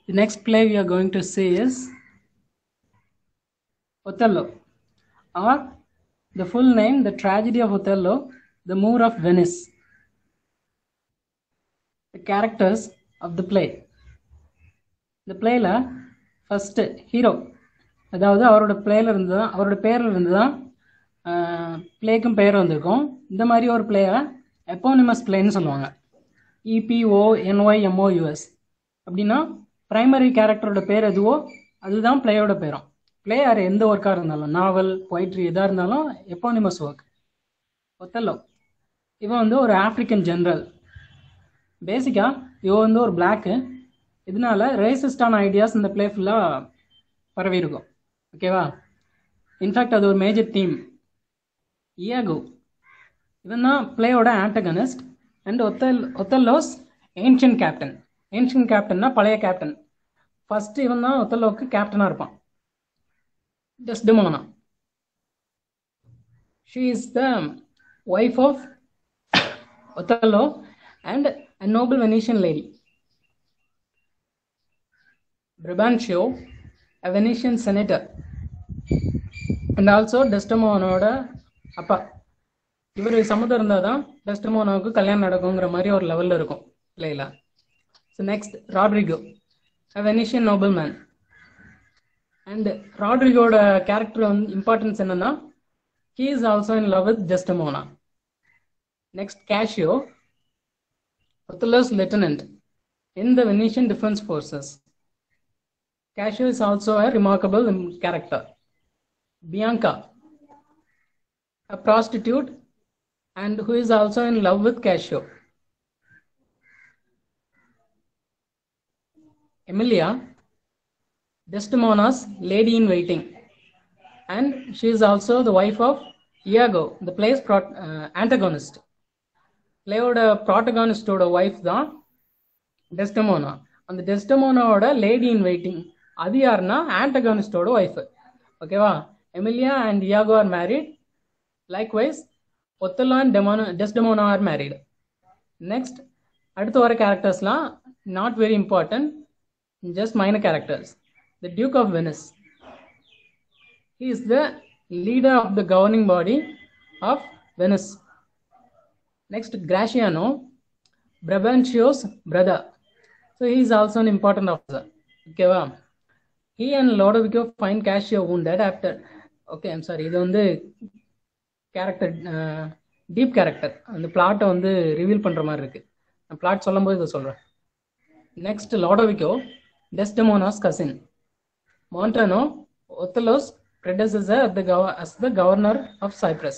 The next play we are going to see is Othello, or the full name, The Tragedy of Othello, The Moor of Venice. The characters of the play. இந்த பிளேயில் first hero அதாவது அவரோட பிளேயில் இருந்து தான் அவரோட பேரில் இருந்து தான் பிளேக்கும் பெயர் வந்திருக்கும் இந்த மாதிரி ஒரு பிளேயை எப்போனிமஸ் பிளேன்னு சொல்லுவாங்க இபிஓ என்ஒய் எம்ஓயூஎஸ் அப்படின்னா ப்ரைமரி கேரக்டரோட பேர் எதுவோ அதுதான் பிளேயோட பேரும் பிளே யார் எந்த ஒர்க்காக இருந்தாலும் நாவல் பொயிட்ரி எதாக இருந்தாலும் எப்போனிமஸ் ஒர்க் ஒத்தல்லோ இவன் வந்து ஒரு ஆப்ரிக்கன் ஜென்ரல் பேசிக்காக இவன் வந்து ஒரு பிளாக்கு இதனால ரேசிஸ்டான ஐடியாஸ் இந்த பிளே ஃபுல்லாக பரவி இருக்கும் ஓகேவா இன்ஃபேக்ட் அது ஒரு மேஜர் தீம் இயாகோ இவன் தான் பிளேயோட antagonist and Othello Othello's ancient captain ancient கேப்டன்னா பழைய கேப்டன் ஃபர்ஸ்ட் இவன் தான் ஒத்தல்லோவுக்கு கேப்டனாக இருப்பான் Desdemona she is the wife of Othello and a noble Venetian lady Brabantio, a Venetian senator, and also டெஸ்டமோனோட அப்பா இவர் சம்மதம் இருந்தால் தான் டெஸ்டமோனோவுக்கு கல்யாணம் நடக்குங்கிற மாதிரி ஒரு லெவலில் இருக்கும் பிள்ளைல so next Roderigo a Venetian noble man and ராட்ரிகோட கேரக்டர் வந்து இம்பார்ட்டன்ஸ் என்னன்னா he is also in love with Desdemona next Cassio Othello's lieutenant in the Venetian defence forces Casio is also a remarkable character. Bianca, a prostitute, and who is also in love with Casio. Emilia, Desdemona's lady in waiting, and she is also the wife of Iago, the play's pro- uh, antagonist. பிளேயோட ப்ராட்டகானிஸ்டோட wife தான் Desdemona அந்த டெஸ்டமோனாவோட lady in waiting அது யாருன்னா ஆண்டகானிஸ்டோட wife ஓகேவா Emilia and Iago are married likewise Othello and டெமோனோ டெஸ்டமோனா ஆர் மேரிடு நெக்ஸ்ட் அடுத்து வர கேரக்டர்ஸ்லாம் not very important just minor characters the duke of Venice he is the leader of the governing body of Venice next Gratiano Brabantio's brother so he is also an important officer ஓகேவா he and லோடோவிக்கோ fine Cassio wounded after okay I'm sorry இது வந்து character deep character அந்த பிளாட்டை வந்து reveal பண்ணுற மாதிரி இருக்கு நான் பிளாட் சொல்லும்போது இதை சொல்கிறேன் next Lodovico Desdemona's cousin Montano Othello's predecessor at the gov- as the governor of Cyprus.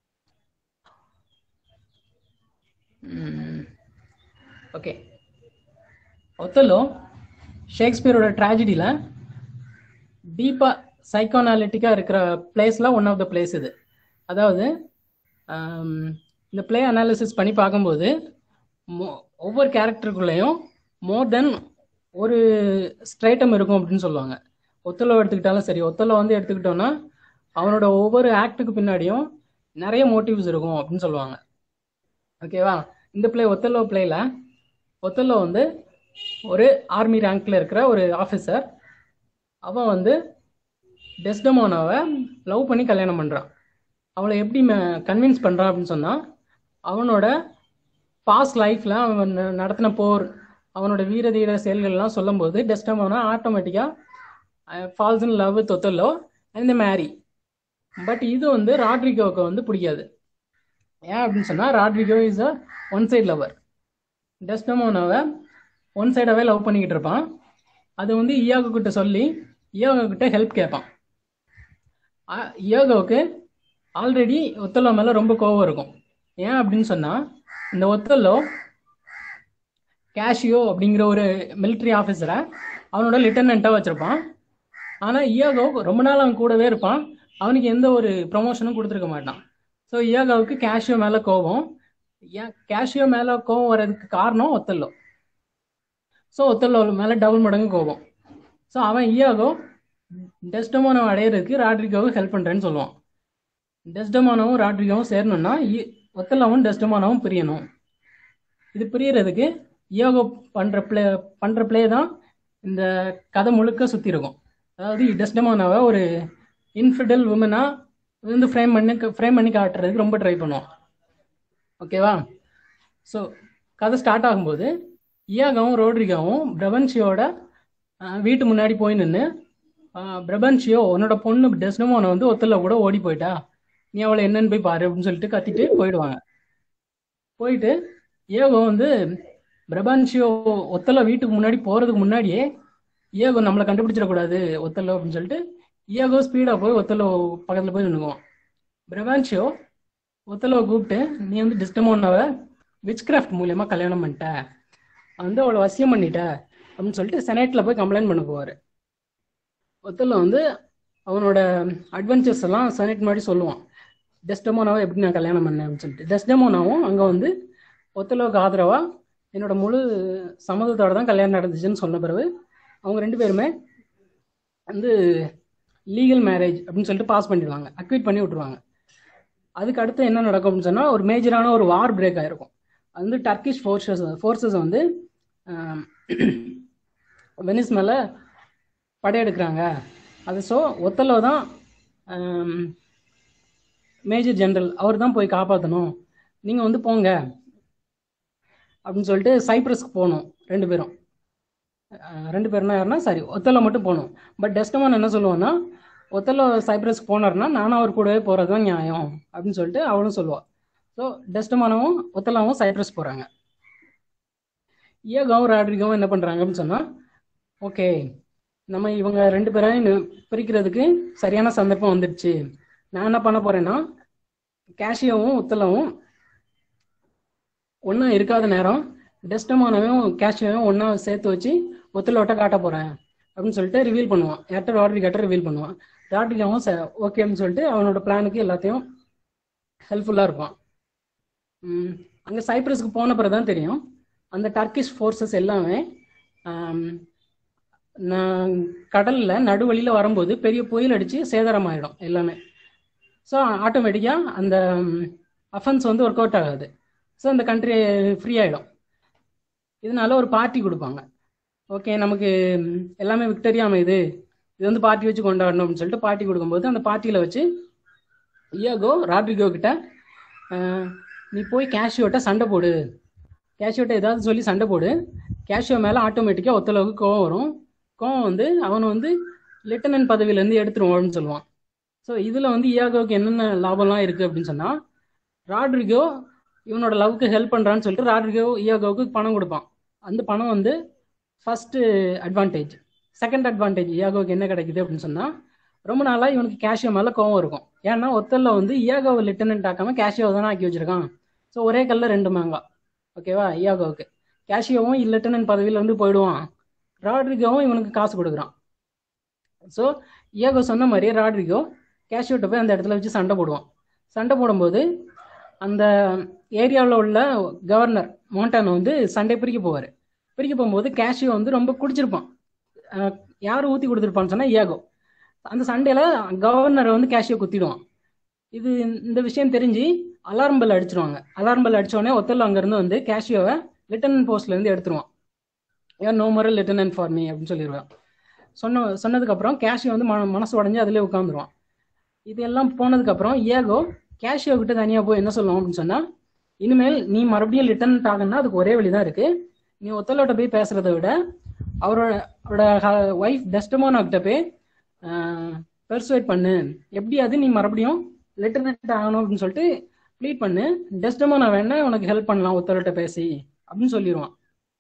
Okay Othello ஷேக்ஸ்பியரோட ட்ராஜடியில் டீப்பாக சைக்கோனாலிட்டிக்காக இருக்கிற பிளேஸில் ஒன் ஆஃப் த பிளேஸ் இது அதாவது இந்த பிளே அனாலிசிஸ் பண்ணி பார்க்கும்போது ஒவ்வொரு கேரக்டருக்குள்ளேயும் மோர் தென் ஒரு ஸ்ட்ரைட்டம் இருக்கும் அப்படின்னு சொல்லுவாங்க ஒத்தலோ எடுத்துக்கிட்டாலும் சரி ஒத்தலோ வந்து எடுத்துக்கிட்டோன்னா அவனோட ஒவ்வொரு ஆக்டுக்கு பின்னாடியும் நிறைய மோட்டிவ்ஸ் இருக்கும் அப்படின்னு சொல்லுவாங்க ஓகேவா இந்த பிளே ஒத்தலோ பிளேல ஒத்தலோ வந்து ஒரு ஆர்மி ரேங்க்ல இருக்கிற ஒரு ஆஃபீஸர் அவன் வந்து டெஸ்டமோனாவை லவ் பண்ணி கல்யாணம் பண்ணுறான் அவளை எப்படி கன்வின்ஸ் பண்ணுறான் அப்படின்னு சொன்னால் அவனோட பாஸ்ட் லைஃப்பில் அவன் நடத்தின போர் அவனோட வீர தீர செயல்கள்லாம் சொல்லும்போது டெஸ்டமோனா ஆட்டோமேட்டிக்காக falls in love with Othello and marry but இது வந்து ராட்ரிகோவுக்கு வந்து பிடிக்காது ஏன் அப்படின்னு சொன்னால் Roderigo is a one side lover டெஸ்டமோனாவை ஒன் சைடாகவே லவ் பண்ணிக்கிட்டு இருப்பான் அது வந்து இயாகோ கிட்ட சொல்லி இயாகோ கிட்ட ஹெல்ப் கேட்பான் இயாகோவுக்கு ஆல்ரெடி ஒத்தல்லோ மேலே ரொம்ப கோவம் இருக்கும் ஏன் அப்படின்னு சொன்னால் இந்த ஒத்தல்லோ கேஷியோ அப்படிங்கிற ஒரு மிலிட்ரி ஆஃபீஸரை அவனோட லிட்டர்னண்ட்டாக வச்சுருப்பான் ஆனால் இயாகோ ரொம்ப நாள் அவன் கூடவே இருப்பான் அவனுக்கு எந்த ஒரு ப்ரொமோஷனும் கொடுத்துருக்க மாட்டான் ஸோ இயாகோவுக்கு கேஷியோ மேலே கோவம் ஏன் கேஷியோ மேலே கோவம் வர்றதுக்கு காரணம் ஒத்தல்லோ ஸோ ஒத்தல்லோ மேலே டபுள் மடங்கு கோவம் ஸோ அவன் இயாகோ டெஸ்டமோனோ அடையிறதுக்கு ராட்ரிகோவுக்கு ஹெல்ப் பண்ணுறேன்னு சொல்லுவான் டெஸ்டமோனோவும் ராட்ரிகோவும் சேரணும்னா ஒத்தல்லவும் டெஸ்டமோனோவும் பிரியணும் இது பிரியறதுக்கு இயாகோ பண்ணுற பிளே பண்ணுற பிளே தான் இந்த கதை முழுக்க சுற்றி இருக்கும் அதாவது டெஸ்டமோனாவை ஒரு இன்ஃபிடல் உமனா வந்து ஃப்ரேம் பண்ணி ஃப்ரேம் பண்ணி காட்டுறதுக்கு ரொம்ப ட்ரை பண்ணுவோம் ஓகேவா ஸோ கதை ஸ்டார்ட் ஆகும்போது இயாகவும் ரோட்ரிகாவும் பிரபன்ஷியோட அஹ், வீட்டு முன்னாடி போய் நின்று பிரபன்ஷியோ உன்னோட பொண்ணு டெஸ்டமோனை வந்து ஒத்துல கூட ஓடி போயிட்டா நீ அவளை என்னன்னு போய் பாரு அப்படின்னு சொல்லிட்டு கத்திட்டு போயிடுவாங்க போயிட்டு ஏகோ வந்து பிரபன்ஷியோ ஒத்தல வீட்டுக்கு முன்னாடி போறதுக்கு முன்னாடியே ஏகோ நம்மளை கண்டுபிடிச்சிடக்கூடாது ஒத்தல அப்படின்னு சொல்லிட்டு ஏகோ ஸ்பீடா போய் ஒத்தலோ பக்கத்துல போய் நின்னுக்குவோம் பிரபான்ஷியோ ஒத்தலோ கூப்பிட்டு நீ வந்து டிஸ்டமோனாவை விச் கிராஃப்ட் மூலியமா கல்யாணம் பண்ணிட்ட வந்து அவளை வசியம் பண்ணிட்ட அப்படின்னு சொல்லிட்டு செனேட்ல போய் கம்ப்ளைண்ட் பண்ண போவாரு ஒத்தலோ வந்து அவனோட அட்வென்ச்சர்ஸ் எல்லாம் செனேட் முன்னாடி சொல்லுவான் டெஸ்டமோனாவை எப்படி நான் கல்யாணம் பண்ணேன் அப்படின்னு சொல்லிட்டு டெஸ்டமோனாவும் அங்க வந்து ஒத்தலோக்கு ஆதரவா என்னோட முழு சம்மதத்தோட தான் கல்யாணம் நடந்துச்சுன்னு சொன்ன பிறகு அவங்க ரெண்டு பேருமே வந்து லீகல் மேரேஜ் அப்படின்னு சொல்லிட்டு பாஸ் பண்ணிடுவாங்க அக்விட் பண்ணி விட்டுருவாங்க அதுக்கு அடுத்து என்ன நடக்கும் அப்படின்னு சொன்னா ஒரு மேஜரான ஒரு வார் பிரேக் ஆயிருக்கும் அது வந்து டர்க்கிஷ் ஃபோர்ஸஸ் ஃபோர்ஸஸ் வந்து ஆம், வெனிஸ் மேல படையெடுக்கிறாங்க அது ஸோ ஒத்தலோ தான் மேஜர் ஜெனரல் அவர் தான் போய் காப்பாற்றணும் நீங்கள் வந்து போங்க அப்படின்னு சொல்லிட்டு சைப்ரஸ்க்கு போகணும் ரெண்டு பேரும் அஹ் ரெண்டு பேர்னா யாருன்னா சரி ஒத்தலோ மட்டும் போகணும் பட் டெஸ்டமான் என்ன சொல்லுவான்னா ஒத்தலோ சைப்ரஸ்க்கு போனார்னா நானும் அவர் கூடவே போகிறது தான் நியாயம் அப்படின்னு சொல்லிட்டு அவளும் சொல்லுவாள் ஸோ டெஸ்டமானவும் ஒத்தலாவும் சைப்ரஸ் போகிறாங்க ஏகாவும் ராட்ரிகாவும் என்ன பண்ணுறாங்க அப்படின்னு சொன்னால் ஓகே நம்ம இவங்க ரெண்டு பேரையும் நி- பிரிக்கிறதுக்கு சரியான சந்தர்ப்பம் வந்துடுச்சு நான் என்ன பண்ண போறேன்னா கேஷியோவும் உத்தலவும் ஒன்றா இருக்காத நேரம் டெஸ்டமானவையும் கேஷியோவும் ஒன்றா சேர்த்து வச்சு ஒத்தலோட்ட காட்ட போறேன் அப்படின்னு சொல்லிட்டு ரிவீல் பண்ணுவான் யார்ட்ட ராட்ரி கிட்ட ரிவீல் பண்ணுவான் ராட்ரிகாவும் ஓகேன்னு சொல்லிட்டு அவனோட பிளானுக்கு எல்லாத்தையும் ஹெல்ப்ஃபுல்லாக இருப்பான் ம், அங்க சைப்ரஸ்க்கு போன பிறகு தான் தெரியும் அந்த டர்க்கிஷ் ஃபோர்ஸஸ் எல்லாமே ஆம், நான் கடல்ல நடுவழியில வரும்போது பெரிய புயல் அடிச்சு சேதாரமாயிடும் எல்லாமே ஸோ ஆட்டோமேட்டிக்காக அந்த அஃபென்ஸ் வந்து ஒர்க் அவுட் ஆகாது ஸோ அந்த கண்ட்ரி ஃப்ரீ ஆகிடும் இதனால ஒரு பார்ட்டி கொடுப்பாங்க ஓகே நமக்கு ம், எல்லாமே விக்டரியா அமையுது இது வந்து பார்ட்டி வச்சு கொண்டாடணும் அப்படின்னு சொல்லிட்டு பார்ட்டி கொடுக்கும்போது அந்த பார்ட்டியில் வச்சு இயாகோ ராட்ரிகோ கிட்ட அஹ், நீ போய் கேஷியோட்ட சண்டை போடு கேஷியோட்ட ஏதாவது சொல்லி சண்டை போடு கேஷியோ மேலே ஆட்டோமேட்டிக்காக ஒத்தளவுக்கு கோவம் வரும் கோவம் வந்து அவனை வந்து லெப்டினன்ட் பதவியிலேருந்து எடுத்துருவான்னு சொல்லுவான் ஸோ இதில் வந்து இயாகோவுக்கு என்னென்ன லாபம்லாம் இருக்குது அப்படின்னு சொன்னால் ராட்ரிகோ இவனோட லவ்க்கு ஹெல்ப் பண்ணுறான்னு சொல்லிட்டு ராட்ரிகோ இயாகோவுக்கு பணம் கொடுப்பான் அந்த பணம் வந்து ஃபர்ஸ்ட் அட்வான்டேஜ் செகண்ட் அட்வான்டேஜ் இயாகோவுக்கு என்ன கிடைக்குது அப்படின்னு சொன்னால் ரொம்ப நாளாக இவனுக்கு கேஷியோ மேலே கோவம் இருக்கும் ஏன்னா ஒத்தல்ல வந்து இயாகோவை லெப்டினன்ட் ஆக்காம கேஷியோ தானே ஆக்கி வச்சிருக்கான் ஸோ ஒரே கல்ல ரெண்டு மாங்கா ஓகேவா இயாகோவுக்கு கேஷியோவும் லெப்டினன்ட் பதவியில இருந்து போயிடுவான் ராட்ரிகோவும் இவனுக்கு காசு கொடுக்குறான் ஸோ இயாகோ சொன்ன மாதிரியே ராட்ரிகோ கேஷியோட்ட போய் அந்த இடத்துல வச்சு சண்டை போடுவான் சண்டை போடும்போது அந்த ஏரியாவில் உள்ள கவர்னர் மோண்டானோ வந்து சண்டை பிரிக்க போவார் பிரிக்க போகும்போது கேஷியோ வந்து ரொம்ப குடிச்சிருப்பான் அஹ் யார் ஊற்றி கொடுத்துருப்பான்னு சொன்னால் இயாகோ அந்த சண்டையில் கவர்னரை வந்து கேஷியோ குத்திடுவான் இது இந்த விஷயம் தெரிஞ்சு அலாரம் பெல் அடிச்சிருவாங்க அலாரம் பெல் அடிச்ச உடனே ஒத்தல் அங்கேருந்து வந்து கேஷியோவை லெப்டினன்ட் போஸ்ட்லேருந்து எடுத்துருவான் ஏன் no moral lieutenant for me அப்படின்னு சொல்லிடுவான் சொன்ன சொன்னதுக்கப்புறம் கேஷியோ வந்து மன மனசு உடஞ்சி அதிலே உட்காந்துருவான் இது எல்லாம் போனதுக்கப்புறம் ஏகோ கேஷியோ கிட்ட தனியாக போய் என்ன சொல்லுவோம் அப்படின்னு சொன்னால் இனிமேல் நீ மறுபடியும் லிட்டர்ன் ஆகணும்னா அதுக்கு ஒரே வழி தான் இருக்கு நீ ஒத்தலோட்ட போய் பேசுறதை விட அவரோட அவரோட ஒய்ஃப் டெஸ்டமோனா கிட்ட போய் பெர்சுவேட் பண்ணு எப்படியாவது நீ மறுபடியும் லெட்டர்னட் ஆகணும் அப்படின்னு சொல்லிட்டு ப்ளீட் பண்ணு டெஸ்டமோனா வேணா உனக்கு ஹெல்ப் பண்ணலாம் ஒத்தலோட்ட பேசி அப்படின்னு சொல்லிடுவான்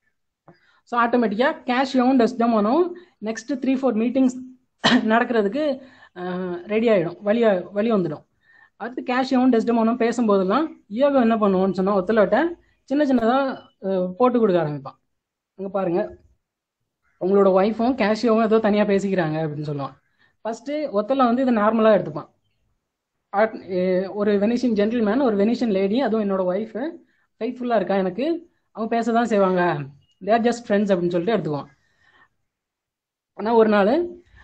ஸோ ஆட்டோமேட்டிக்காக கேஷியோவும் டெஸ்டமோனும் நெக்ஸ்ட் த்ரீ ஃபோர் மீட்டிங்ஸ் நடக்கிறதுக்கு ரெடி ஆகிடும் வழி வழி வந்துடும் அடுத்து கேஷியோவும் டெஸ்டமோனும் பேசும்போதெல்லாம் யோகா என்ன பண்ணுவோம்னு சொன்னால் ஒத்தலோட்ட சின்ன சின்னதாக போட்டு கொடுக்க ஆரம்பிப்பான் அங்கே பாருங்க உங்களோட ஒய்ஃபும் கேஷியோவும் ஏதோ தனியாக பேசிக்கிறாங்க அப்படின்னு சொல்லுவான் ஃபர்ஸ்ட் ஒத்தல வந்து இதை நார்மலாக எடுத்துப்பான் ஆட்- எ- ஒரு வெனிஷியன் ஜென்டில்மேன் ஒரு வெனிஷியன் லேடி அதுவும் என்னோட ஒய்ஃபு ஃபைட்ஃபுல்லாக இருக்கா எனக்கு அவங்க பேச தான் செய்வாங்க தேர் ஜஸ்ட் ஃப்ரெண்ட்ஸ் அப்படின்னு சொல்லிட்டு எடுத்துக்குவான் ஆனால் ஒரு நாள்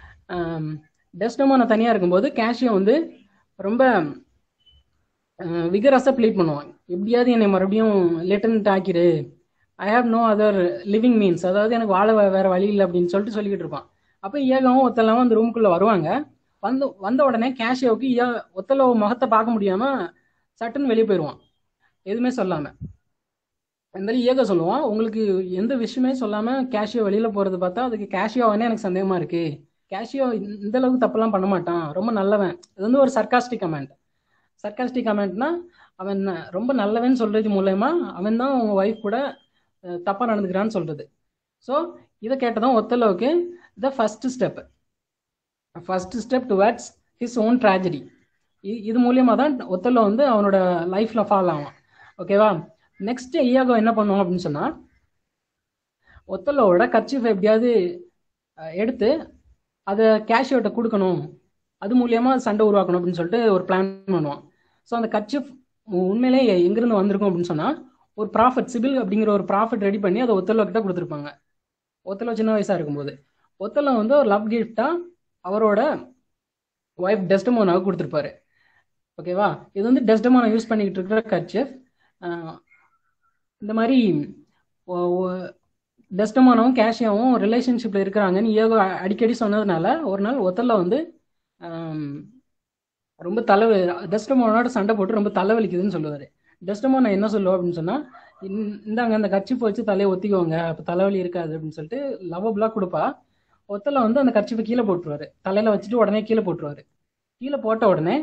டெஸ்டமோன தனியாக இருக்கும்போது கேஷியோ வந்து ரொம்ப விகரஸாக ப்ளீட் பண்ணுவான் எப்படியாவது என்னை மறுபடியும் லெட்டனட் ஆக்கிடு I have no other living means அதாவது எனக்கு வாழ வே- வேற வழி இல்லை அப்படின்னு சொல்லிட்டு சொல்லிக்கிட்டு இருப்பான் அப்போ இயகவும் ஒத்தலாவும் அந்த ரூமுக்குள்ள வருவாங்க வந்து வந்த உடனே கேஷியோவுக்கு இய ஒத்தலோ முகத்தை பார்க்க முடியாம சட்டுன்னு வெளியே போயிடுவான் எதுவுமே சொல்லாம இருந்தாலும் இயக்க சொல்லுவான் உங்களுக்கு எந்த விஷயமே சொல்லாம கேஷியோ வெளியில போறது பார்த்தா அதுக்கு கேஷியோவானே எனக்கு சந்தேகமா இருக்கு கேஷியோ இந்த அளவுக்கு தப்பெல்லாம் பண்ண மாட்டான் ரொம்ப நல்லவன் இது வந்து ஒரு சர்க்காஸ்டிக் கமெண்ட் சர்க்காஸ்டிக் கமெண்ட்னா அவன் ரொம்ப நல்லவன் சொல்றது மூலயமா அவன் தான் உங்க ஒய்ஃப் கூட அஹ், தப்பா நடந்துக்கிறான்னு சொல்றது ஸோ இதை கேட்டதும் ஒத்தலோவுக்கு the first step first step towards his own tragedy இது மூலியமா தான் ஒத்தலோ வந்து அவனோட லைஃப்ல ஃபால் ஆவான் ஓகேவா நெக்ஸ்ட் ஐயாகோ என்ன பண்ணுவான் அப்படின்னு சொன்னா ஒத்தலோவோட கர்ச்சீஃப் எப்படியாவது அஹ், எடுத்து அதை கேஷியோட்ட கொடுக்கணும் அது மூலியமா சண்டை உருவாக்கணும் அப்படின்னு சொல்லிட்டு ஒரு பிளான் பண்ணுவான் ஸோ அந்த கர்ச்சீஃப் உண்மையிலே எங்கிருந்து வந்திருக்கும் அப்படின்னு சொன்னா ஒரு ப்ராஃபிட் சிபில் அப்படிங்கிற ஒரு ப்ராஃபிட் ரெடி பண்ணி அதை ஒத்தலோ கிட்ட கொடுத்துருப்பாங்க ஒத்தலோ சின்ன வயசா இருக்கும்போது ஒத்தலோ வந்து ஒரு லவ் கிஃப்டா அவரோட ஒய்ஃப் டெஸ்டமோனாவுக்கு கொடுத்துருப்பாரு ஓகேவா இது வந்து டெஸ்டமோனா யூஸ் பண்ணிக்கிட்டு இருக்கிற கர்ச்சீஃப் இந்த மாதிரி டெஸ்டமோனாவும் கேஷியாவும் ரிலேஷன்ஷிப்ல இருக்கிறாங்கன்னு ஏகோ அடிக்கடி சொன்னதுனால ஒரு நாள் ஒத்தல்ல வந்து ஆம், ரொம்ப தலைவலி டெஸ்டமோனோட சண்டை போட்டு ரொம்ப தலைவலிக்குதுன்னு சொல்லுவாரு டெஸ்டமோனா என்ன சொல்லுவா அப்படின்னு சொன்னா "இந்த- இந்தாங்க அந்த கர்ச்சிப்பை வச்சு தலையை ஒத்திக்கோங்க அப்ப தலைவலி இருக்காது அப்படின்னு சொல்லிட்டு லவ்வபுளா கொடுப்பா ஒத்தல வந்து அந்த கர்ச்சிப்பை கீழே போட்டுருவாரு தலையில வச்சுட்டு உடனே கீழே போட்டுருவாரு கீழே போட்ட உடனே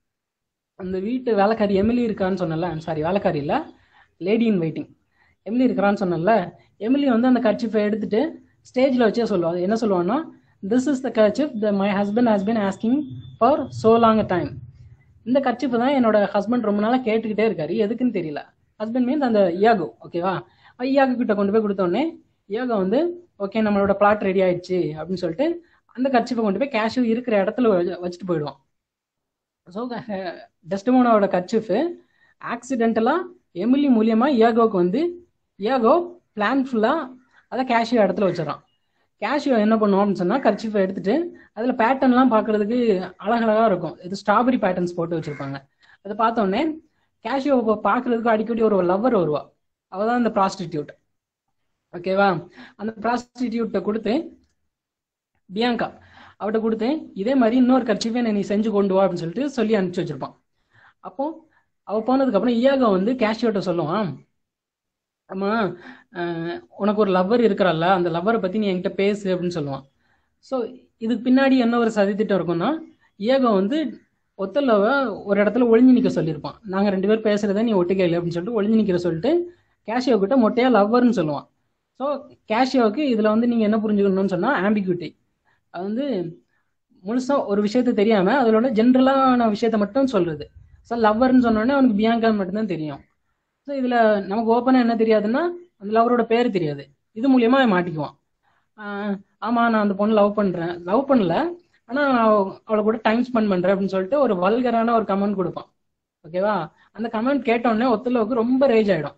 அந்த வீட்டு வேலைக்காரி எமிலி இருக்கான்னு சொன்னல சாரி வேலைக்காரி இல்ல லேடி இன் வெயிட்டிங் எமிலி இருக்கிறான்னு சொன்னல எமிலி வந்து அந்த கர்ச்சிஃபை எடுத்துட்டு ஸ்டேஜ்ல வச்சே சொல்லுவா அது என்ன சொல்லுவான்னா this is the kerchief the my husband has been asking for so long time இந்த கர்ச்சிஃப் தான் என்னோட ஹஸ்பண்ட் ரொம்ப நாளா கேட்டுக்கிட்டே இருக்காரு எதுக்குன்னு தெரியல ஹஸ்பண்ட் மீன்ஸ் அந்த இயாகோ ஓகேவா இயாகோ கிட்ட கொண்டு போய் கொடுத்த உடனே இயாகோ வந்து ஓகே நம்மளோட பிளாட் ரெடி ஆயிடுச்சு அப்படின்னு சொல்லிட்டு அந்த கர்ச்சிஃபை கொண்டு போய் கேஷு இருக்கிற இடத்துல வ- வச்சுட்டு போயிடுவான் ஸோ டெஸ்டமோனாவோட கர்ச்சிஃபு ஆக்சிடென்டலா எமிலி மூலியமா இயாகோவுக்கு வந்து இயாகோ பிளான் ஃபுல்லா அதை கேஷியோ இடத்துல வச்சிடறான் கேஷியோ என்ன பண்ணுவோம் அப்படின்னு சொன்னா கர்ச்சிஃபை எடுத்துட்டு அதுல பேட்டர்ன்லாம் பார்க்கிறதுக்கு அழகழகா இருக்கும் இது ஸ்ட்ராபெரி பேட்டர்ன்ஸ் போட்டு வச்சிருப்பாங்க அதை பார்த்த உடனே கேஷியோ பார்க்கிறதுக்கு அடிக்கடி ஒரு லவ்வர் வருவா அவ தான் இந்த ப்ராஸ்டிடியூட் ஓகேவா அந்த ப்ராஸ்டிடியூட்டை கொடுத்து பியாங்கா அவட்ட கொடுத்து இதே மாதிரி இன்னொரு கர்ச்சிஃபை நீ செஞ்சு கொண்டு வா அப்படின்னு சொல்லிட்டு சொல்லி அனுப்பிச்சு வச்சிருப்பான் அப்போ அவ போனதுக்கு அப்புறம் இயாகோ வந்து கேஷியோட்ட சொல்லுவான் ஆமா அஹ், உனக்கு ஒரு லவ்வர் இருக்கிறல்ல அந்த லவ்வரை பத்தி நீ என்கிட்ட பேசு அப்படின்னு சொல்லுவான் ஸோ இதுக்கு பின்னாடி என்ன ஒரு சதித்திட்டம் இருக்கும்னா இயாகோ வந்து ஒத்தல்லவை ஒரு இடத்துல ஒளிஞ்சு நிக்க சொல்லியிருப்பான் நாங்க ரெண்டு பேர் பேசுறத நீ ஒட்டுக்கையில் அப்படின்னு சொல்லிட்டு ஒளிஞ்சு நிக்கிற சொல்லிட்டு கேஷியோ கிட்ட மொட்டையா லவ்வர்னு சொல்லுவான் ஸோ கேஷியோவுக்கு இதுல வந்து நீங்க என்ன புரிஞ்சுக்கணும்னு சொன்னா ஆம்பிகுட்டி அது வந்து முழுசா ஒரு விஷயத்த தெரியாம அதோட ஜென்ரலான விஷயத்த மட்டும் சொல்றது ஸோ லவ்வர்னு சொன்னோடனே அவனுக்கு பியாங்கா மட்டும்தான் தெரியும் ஸோ இதுல நமக்கு ஓப்பனா என்ன தெரியாதுன்னா அந்த லவரோட பேர் தெரியாது இது மூலியமா அவன் மாட்டிக்குவான் ஆஹ் ஆமா நான் அந்த பொண்ணு லவ் பண்றேன் லவ் பண்ணல ஆனா அவ- அவளை கூட டைம் ஸ்பெண்ட் பண்றேன் அப்படின்னு சொல்லிட்டு ஒரு வல்கரான ஒரு கமெண்ட் கொடுப்பான் ஓகேவா அந்த கமெண்ட் கேட்ட உடனே ஒத்தலவுக்கு ரொம்ப ரேஜ் ஆயிடும்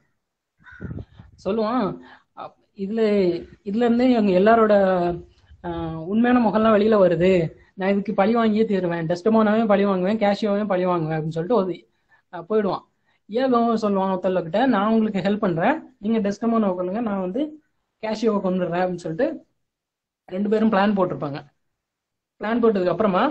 சொல்லுவான் அப்- இதுல இதுல இருந்து எங்க எல்லாரோட ஆஹ், உண்மையான முகம்லாம் வெளியில வருது நான் இதுக்கு பழி வாங்கியே தீருவேன் டெஸ்டமோனாவே பழி வாங்குவேன் கேஷியோவையும் பழி வாங்குவேன் அப்படின்னு சொல்லிட்டு ஒரு ஆஹ், போயிடுவான் ஏகவும் சொல்லுவான் ஒத்தல்ல கிட்ட நான் உங்களுக்கு ஹெல்ப் பண்றேன் நீங்க டெஸ்டமோனாவை கொள்ளுங்க நான் வந்து கேஷியோவை கொண்டுடுறேன் அப்படின்னு சொல்லிட்டு ரெண்டு பேரும் பிளான் போட்டிருப்பாங்க பிளான் போட்டதுக்கு அப்புறமா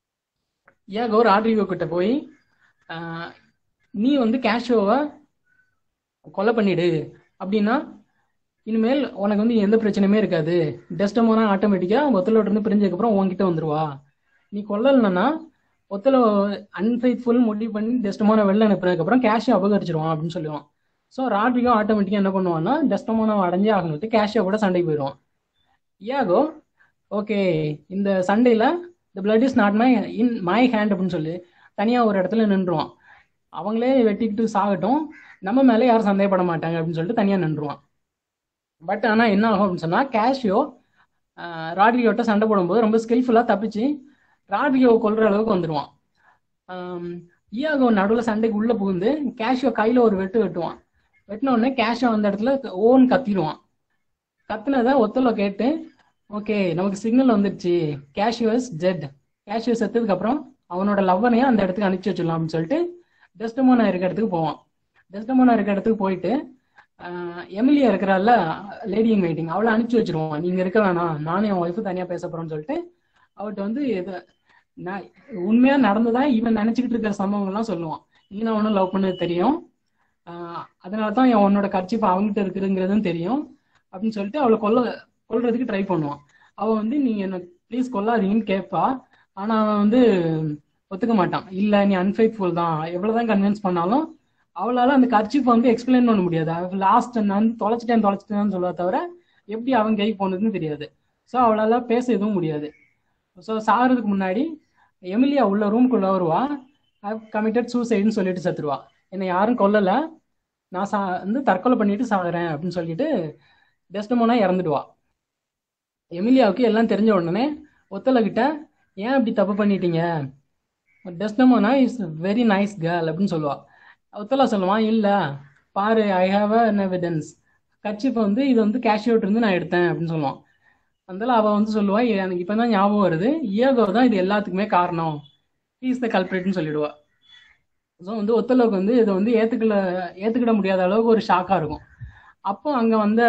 ஏகோ ராட்ரிகோ கிட்ட போய் ஆஹ், நீ வந்து கேஷியோவை கொலை பண்ணிடு அப்படின்னா இனிமேல் உனக்கு வந்து எந்த பிரச்சனையுமே இருக்காது டெஸ்டமோனா ஆட்டோமேட்டிக்கா ஒத்தலோட இருந்து பிரிஞ்சதுக்கு அப்புறம் உன்கிட்ட வந்துருவா நீ கொல்லலைன்னா ஒத்தல அன்ஃபைட்ஃபுல் முடிவு பண்ணி டெஸ்டமோனா வெளில அனுப்புனதுக்கு அப்புறம் கேஷை அபகரிச்சிருவான் அப்படின்னு சொல்லுவான் ஸோ ராட்ரிகோ ஆட்டோமேட்டிக்கா என்ன பண்ணுவான்னா டெஸ்டமோனாவை அடைஞ்சே ஆகணுட்டு கேஷியோ கூட சண்டைக்கு போயிடுவான் யாகோ ஓகே இந்த சண்டையில the blood is not my in my hand அப்படின்னு சொல்லி தனியா ஒரு இடத்துல நின்றுவான் அவங்களே வெட்டிக்கிட்டு சாகட்டும் நம்ம மேலே யாரும் சந்தேகப்பட மாட்டாங்க அப்படின்னு சொல்லிட்டு தனியா நின்றுவான் பட் ஆனா என்ன ஆகும் அப்படின்னு சொன்னா கேஷியோ ராட்ரியோட்ட சண்டை போடும்போது ரொம்ப ஸ்கில்ஃபுல்லா தப்பிச்சு ராட்ரியோவை கொல்ற அளவுக்கு வந்துருவான் ஈயாகோ நடுவில் சண்டைக்கு உள்ள புகுந்து கேஷியோ கையில ஒரு வெட்டு வெட்டுவான் வெட்டின உடனே கேஷியோ அந்த இடத்துல ஓன் கத்திடுவான் கத்துனதை ஒத்தலோ கேட்டு ஓகே நமக்கு சிக்னல் வந்துடுச்சு கேஷியோஸ் ஜெட் கேஷியோ செத்ததுக்கு அப்புறம் அவனோட லவ்வனையும் அந்த இடத்துக்கு அனுப்பிச்சு வச்சிடலாம் அப்படின்னு சொல்லிட்டு டெஸ்டமோனா இருக்க இடத்துக்கு போவான் டெஸ்டமோனா இருக்க இடத்துக்கு போயிட்டு எமிலியா இருக்கிறாள்ல லேடி இன் வெயிட்டிங் அவளை அனுப்பிச்சு வச்சிருவான் நீங்க இருக்க வேணாம் நானும் என் ஒய்ஃபு தனியா பேச போறேன்னு சொல்லிட்டு அவர்கிட்ட வந்து இது நான் உண்மையா நடந்ததா இவன் நினைச்சுக்கிட்டு இருக்கிற சம்பவங்கள்லாம் சொல்லுவான் நீ நான் ஒன்றும் லவ் பண்ணது தெரியும் அதனால தான் என் உன்னோட கட்சிப்பு அவங்ககிட்ட இருக்குதுங்கிறதும் தெரியும் அப்படின்னு சொல்லிட்டு அவளை கொல்ல கொல்றதுக்கு ட்ரை பண்ணுவான் அவன் வந்து நீங்க என்ன ப்ளீஸ் கொல்லாதீங்கன்னு கேட்பா ஆனா அவன் வந்து ஒத்துக்க மாட்டான் இல்ல நீ அன்ஃபேக்ஃபுல் தான் எவ்வளவுதான் கன்வின்ஸ் பண்ணாலும் அவளால அந்த கர்ச்சிப்பை வந்து எக்ஸ்பிளைன் பண்ண முடியாது அவ லாஸ்ட் நான் தொலைச்சிட்டேன் தொலைச்சிட்டேன்னு சொல்ல தவிர எப்படி அவன் கை போனதுன்னு தெரியாது ஸோ அவளால பேச எதுவும் முடியாது ஸோ சாகிறதுக்கு முன்னாடி எமிலியா உள்ள ரூம்குள்ள வருவா கமிட்டட் சூசைடுன்னு சொல்லிட்டு செத்துருவா என்னை யாரும் கொல்லலை நான் சா வந்து தற்கொலை பண்ணிட்டு சாகுறேன் அப்படின்னு சொல்லிட்டு டெஸ்டமோனா இறந்துடுவா எமிலியாவுக்கு எல்லாம் தெரிஞ்ச உடனே ஒத்தலை கிட்ட ஏன் இப்படி தப்பு பண்ணிட்டீங்க Desdemona is very nice girl அப்படின்னு சொல்லுவா ஒத்தலா சொல்லுவான் இல்லை பாரு ஐ ஹாவ் அன் எவிடன்ஸ் கட்சிப்பை வந்து இது வந்து கேஷ்யூட் இருந்து நான் எடுத்தேன் அப்படின்னு சொல்லுவான் அதனால அவள் வந்து சொல்லுவா எனக்கு இப்போ தான் ஞாபகம் வருது இயகோ தான் இது எல்லாத்துக்குமே காரணம் இஸ் த கல்பிரேட்னு சொல்லிடுவா ஸோ வந்து ஒத்தளவுக்கு வந்து இதை வந்து ஏற்றுக்கல ஏற்றுக்கிட முடியாத அளவுக்கு ஒரு ஷாக்காக இருக்கும் அப்போ அங்கே வந்த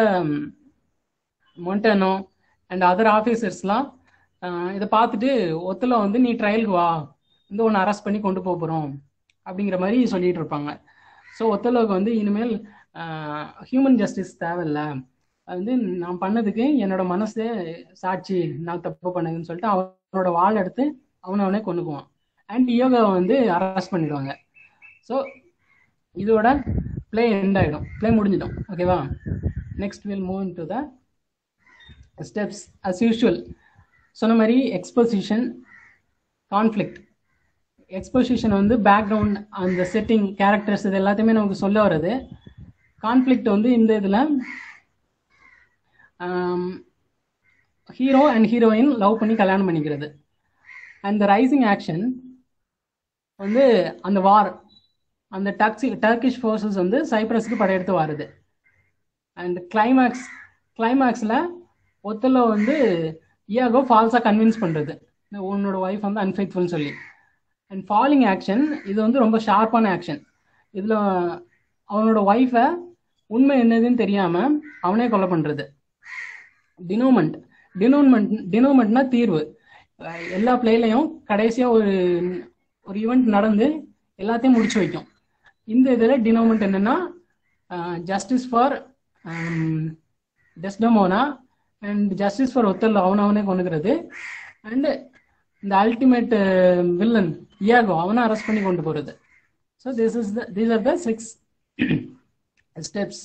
மொண்டனோ அண்ட் அதர் ஆஃபீஸர்ஸ்லாம் இதை பார்த்துட்டு ஒத்தல வந்து நீ ட்ரையலுக்கு வா வந்து ஒன்று அரெஸ்ட் பண்ணி கொண்டு போக போகிறோம் அப்படிங்கிற மாதிரி சொல்லிட்டு இருப்பாங்க ஸோ ஒத்தளவுக்கு வந்து இனிமேல் ஹியூமன் ஜஸ்டிஸ் தேவையில்ல அது வந்து நான் பண்ணதுக்கு என்னோட மனசே சாட்சி நான் தப்பு பண்ணதுன்னு சொல்லிட்டு அவனோட வாள் எடுத்து அவனை அவனே கொண்டுக்குவான் அண்ட் யோகாவை வந்து அரெஸ்ட் பண்ணிடுவாங்க ஸோ இதோட ப்ளே எண்ட் ஆகிடும் ப்ளே முடிஞ்சிடும் ஓகேவா next will move to the steps as usual சொன்ன மாதிரி எக்ஸ்போசிஷன் கான்ஃப்ளிக்ட் எக்ஸ்போசிஷன் வந்து பேக்ரவுண்ட் அந்த செட்டிங் கேரக்டர்ஸ் இது எல்லாத்தையுமே நமக்கு சொல்ல வருது கான்ஃப்ளிக்ட் வந்து இந்த இதில் ஹீரோ அண்ட் ஹீரோயின் லவ் பண்ணி கல்யாணம் பண்ணிக்கிறது அண்ட் த ரைசிங் ஆக்ஷன் வந்து அந்த வார் அந்த டக்ஸி டர்க்கிஷ் ஃபோர்ஸஸ் வந்து சைப்ரஸ்க்கு படையெடுத்து வருது அண்ட் கிளைமேக்ஸ் கிளைமேக்ஸில் ஒத்தல வந்து இயாகோ ஃபால்ஸாக கன்வின்ஸ் பண்ணுறது உன்னோட ஒய்ஃப் வந்து அன்ஃபேக்ஃபுல்னு சொல்லி அண்ட் ஃபாலிங் ஆக்ஷன் இது வந்து ரொம்ப ஷார்ப்பான ஆக்ஷன் இதில் அவனோட ஒய்ஃபை உண்மை என்னதுன்னு தெரியாமல் அவனே கொலை பண்ணுறது டினோமெண்ட் டினோமெண்ட் டினோமெண்ட்னா தீர்வு எல்லா பிளேலையும் கடைசியாக ஒரு ஒரு ஈவெண்ட் நடந்து எல்லாத்தையும் முடிச்சு வைக்கும் இந்த இதில் டினோமெண்ட் என்னன்னா justice for Desdemona and justice for Othello அவனவனே கொண்டுக்கிறது அண்ட் இந்த அல்டிமேட் வில்லன் இயாகோ அவனை அரெஸ்ட் பண்ணி கொண்டு போகிறது so this is the these are the six steps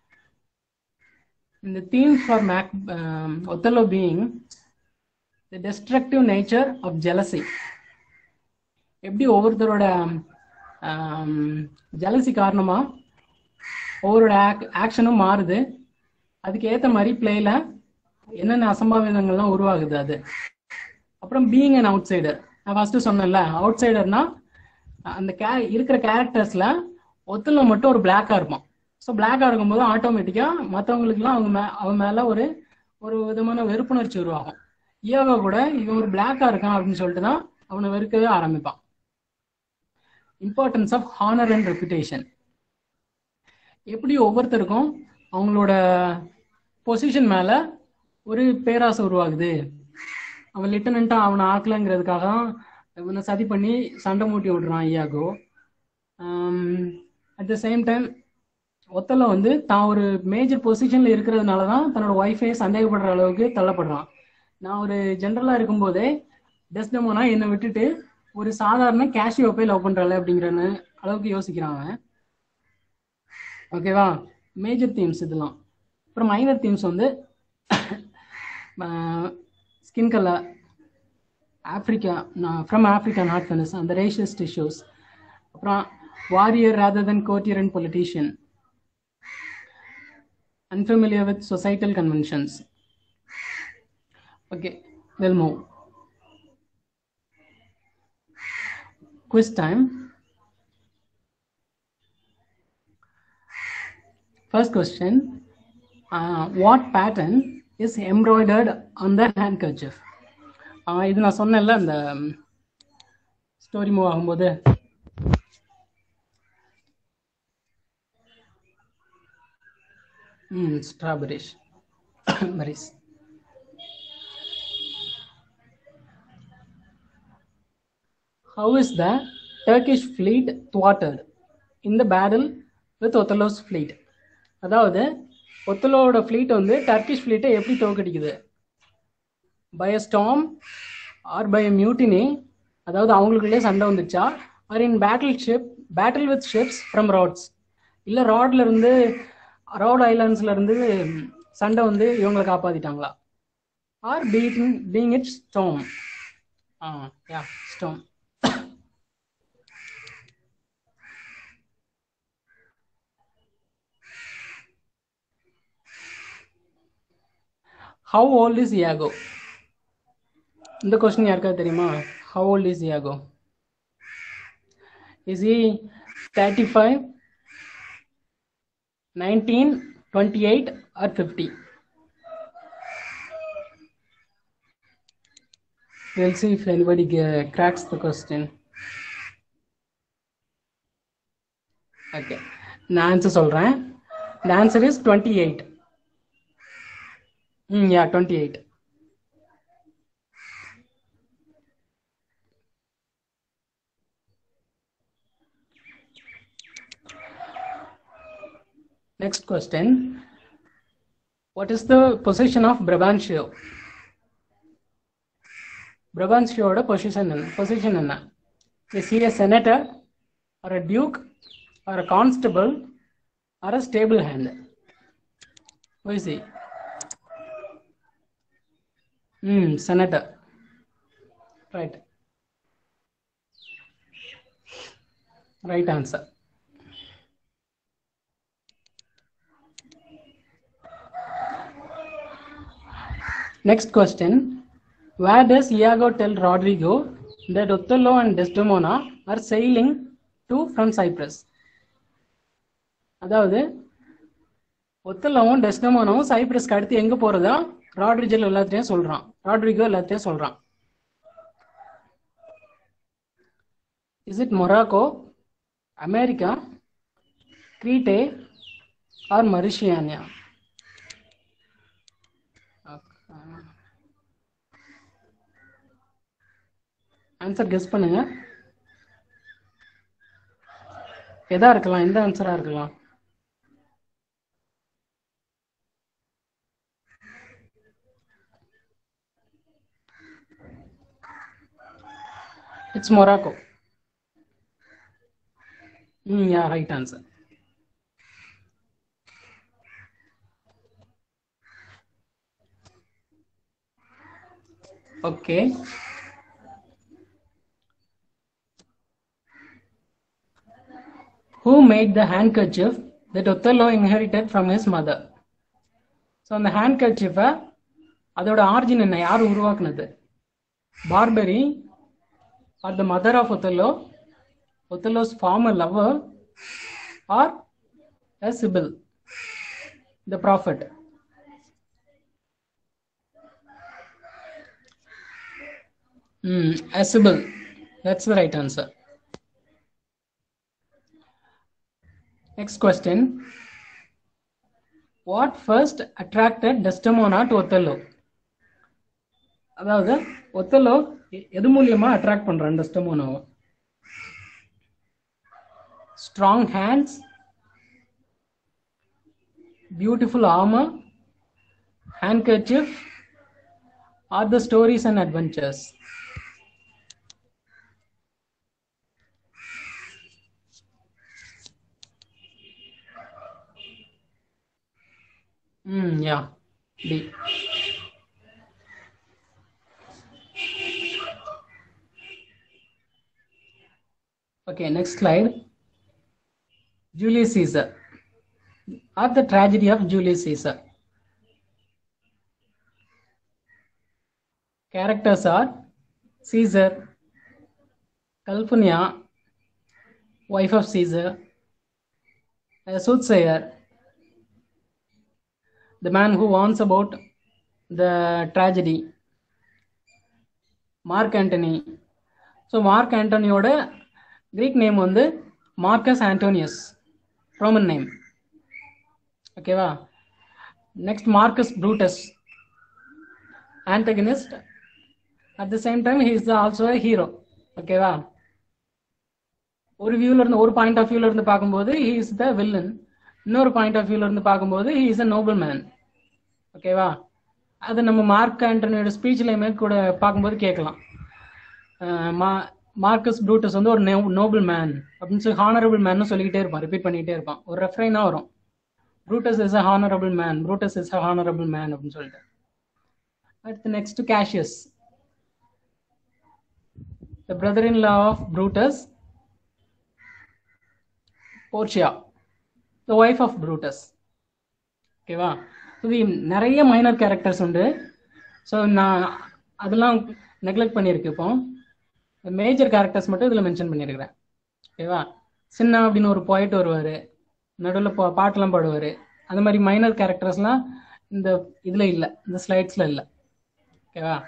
இந்த theme for make Othello being the destructive nature of jealousy எப்படி ஒவ்வொருத்தரோட ஜலசி காரணமா ஒவ்வொருட ஆக்ஷனும் மாறுது அதுக்கு ஏற்ற மாதிரி பிளேல என்னென்ன அசம்பாவிதங்கள்லாம் உருவாகுது அது அப்புறம் பீயிங் அன் அவுட் சைடர் நான் ஃபர்ஸ்ட் சொன்னேன்ல அவுட் சைடர்னா அந்த கே இருக்கிற கேரக்டர்ஸ்ல ஒத்துல மட்டும் ஒரு பிளாக்கா இருப்பான் ஸோ பிளாக்கா இருக்கும்போது ஆட்டோமேட்டிக்கா மற்றவங்களுக்குலாம் அவங்க மே அவன் மேல ஒரு ஒரு விதமான வெறுப்புணர்ச்சி உருவாகும் யோகா கூட இவன் ஒரு பிளாக்கா இருக்கான் அப்படின்னு சொல்லிட்டு தான் அவனை வெறுக்கவே ஆரம்பிப்பான் importance of honour and reputation எப்படி ஒவ்வொருத்தருக்கும் அவங்களோட பொசிஷன் மேல ஒரு பேராசை உருவாகுது அவன் லிட்டனண்டா அவனை ஆக்கலங்கிறதுக்காக தான் இவனை சதி பண்ணி சண்டை மூட்டி விடுறான் Iago at the same time Othello வந்து தான் ஒரு மேஜர் பொசிஷன்ல இருக்கிறதுனால தான் தன்னோட ஒய்ஃபை சந்தேகப்படுற அளவுக்கு தள்ளப்படுறான் நான் ஒரு ஜென்ரலா இருக்கும்போதே டெஸ்டமோனா என்னை விட்டுட்டு ஒரு சாதாரண கேஷியோ போய் லவ் பண்றாள் அப்படிங்கிற அளவுக்கு யோசிக்கிறாங்க ஓகேவா மேஜர் தீம்ஸ் இதெல்லாம் அப்புறம் மைனர் தீம்ஸ் வந்து skin colour Africa from Africa not ஃபெனஸ் அந்த ரேஷியஸ்ட் இஷ்யூஸ் அப்புறம் warrior rather than courtier and politician unfamiliar with societal conventions. Okay, we'll move. Quiz time. First question uh, What pattern is embroidered on the handkerchief? Uh, இது நான் சொன்னேன்ல அந்த story move ஆகும்போது ம் strawberries berries How is the Turkish fleet thwarted in the battle with Othello's fleet? அதாவது ஒத்தலோட pleat வந்து Turkish ஃப்ளீட்டை எப்படி தோக்கடிக்குது by a storm or by mutiny அதாவது அவங்களுக்குள்ளே சண்டை வந்துச்சா or in battle ship battle with ships from Rhodes இல்லை ராட்ல இருந்து ராட் ஐலாண்ட்ஸ்ல இருந்து சண்டை வந்து இவங்களை காப்பாத்திட்டாங்களா or beating being it storm ah yeah storm how old is Iago இந்த கொஸ்டின் யாருக்காவது தெரியுமா how old is Iago is இ thirty five nineteen twenty eight or fifty We'll see if anybody ge- cracks the question. Okay. நான் answer சொல்றேன் the answer is 28 ம் யா 28 next question what is the position of brabantio brabantioட position என்ன position என்ன is he a senator or a duke or a constable or a stable hand who is he Hmm, senator. Right. Right answer. Next question. Where does Iago tell Rodrigo that Othello and Desdemona are sailing to from Cyprus? அதாவது ஒத்தலவும் டெஸ்டமோனாவும் சைப்ரஸ்க்கு அடுத்து எங்க போறதா ராட்ரிஜல் எல்லாத்தையும் சொல்றான் Roderigo எல்லாத்தையும் சொல்றான் is it Morocco America Crete or Mauritania answer guess பண்ணுங்க எதா இருக்கலாம் எந்த ஆன்சரா இருக்கலாம் It's Morocco. Mm, yeah, right answer. Okay. Who made the handkerchief that Othello inherited from his mother? So அந்த ஹேண்ட்கர்ச்சிஃபை அதோட ஆரிஜின் என்ன யார் உருவாக்குனது பார்பரி or the mother of Othello, Othello's former lover, or a Sibyl, the prophet. Hmm, a Sibyl. That's the right answer. Next question. What first attracted Desdemona to Othello? அதாவது ஒத்தலோ எது மூலியமா attract பண்றான் டெஸ்டமோனோவை strong hands beautiful armour handkerchief or the stories and adventures hmm yeah டி Okay, next slide. Julius Caesar. Or the tragedy of Julius Caesar. Characters are Caesar, Calpurnia, wife of Caesar, a soothsayer, the man who warns about the tragedy, Mark Antony so Mark ஆண்டனியோட Greek name வந்து Marcus Antonius Roman name ஓகேவா next Marcus Brutus antagonist at the same time he is also hero ஓகேவா ஒரு வியூல இருந்து ஒரு point of வியூல இருந்து பார்க்கும்போது ஹி இஸ் த வில்லன் இன்னொரு பாயிண்ட் ஆஃப் வியூல இருந்து பார்க்கும்போது he is a noble man ஓகேவா அது நம்ம மார்க் ஆண்டனியோட ஸ்பீச்லையுமே கூட பார்க்கும்போது கேட்கலாம் அஹ் மா மார்க்கஸ் ப்ரூட்டஸ் வந்து ஒரு நோபல் மேன் அப்படின்னு சொல்லி ஹானரபிள் மேன் சொல்லிக்கிட்டே இருப்பான் ரிப்பீட் பண்ணிக்கிட்டே இருப்பான் ஒரு ரெஃபரைனா வரும் Brutus is a honourable man Brutus is a honourable man அப்படின்னு சொல்லிட்டு அடுத்து next Cassius the brother in law of Brutus Portia the wife of Brutus ஓகேவா இது நிறைய மைனர் கேரக்டர்ஸ் உண்டு ஸோ நான் அதெல்லாம் நெக்லெக்ட் பண்ணியிருக்கு இப்போ மேஜர் கேரக்டர்ஸ் மட்டும் இதில் மென்ஷன் பண்ணியிருக்கிறேன் ஓகேவா சின்ன அப்படின்னு ஒரு poet வருவார் நடுவில் பா பாட்டெல்லாம் பாடுவார் அந்த மாதிரி மைனர் கேரக்டர்ஸ்லாம் இந்த இதில் இல்லை இந்த ஸ்லைட்ஸில் இல்லை ஓகேவா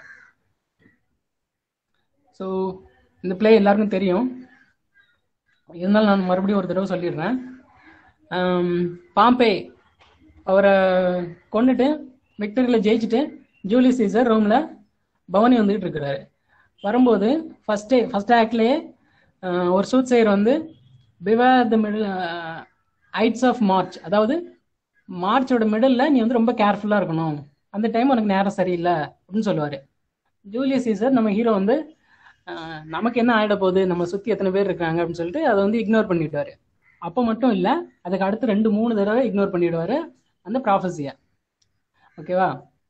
ஸோ இந்த ப்ளே எல்லாருக்கும் தெரியும் இருந்தாலும் நான் மறுபடியும் ஒரு தடவை சொல்லிடுறேன் ஆம், பாம்பே அவரை கொண்டுட்டு விக்டரியில் ஜெயிச்சுட்டு ஜூலி சீசர் ரோமில் பவனி வந்துகிட்டு இருக்கிறாரு வரும்போது ஃபர்ஸ்ட் ஃபர்ஸ்ட் ஆக்ட்லேயே ஒரு சூட் செய்யர் வந்து beware the middle ides of March அதாவது மார்ச்சோட மிடில் நீ வந்து ரொம்ப கேர்ஃபுல்லாக இருக்கணும் அந்த டைம் உனக்கு நேரம் சரியில்லை அப்படின்னு சொல்லுவார் ஜூலியஸ் சீசர் நம்ம ஹீரோ வந்து ஆஹ், நமக்கு என்ன ஆயிட போகுது நம்ம சுற்றி எத்தனை பேர் இருக்காங்க அப்படின்னு சொல்லிட்டு அதை வந்து இக்னோர் பண்ணிடுவாரு அப்போ மட்டும் இல்லை அதுக்கு அடுத்து ரெண்டு மூணு தடவை இக்னோர் பண்ணிடுவாரு அந்த ப்ராஃபஸியை ஓகேவா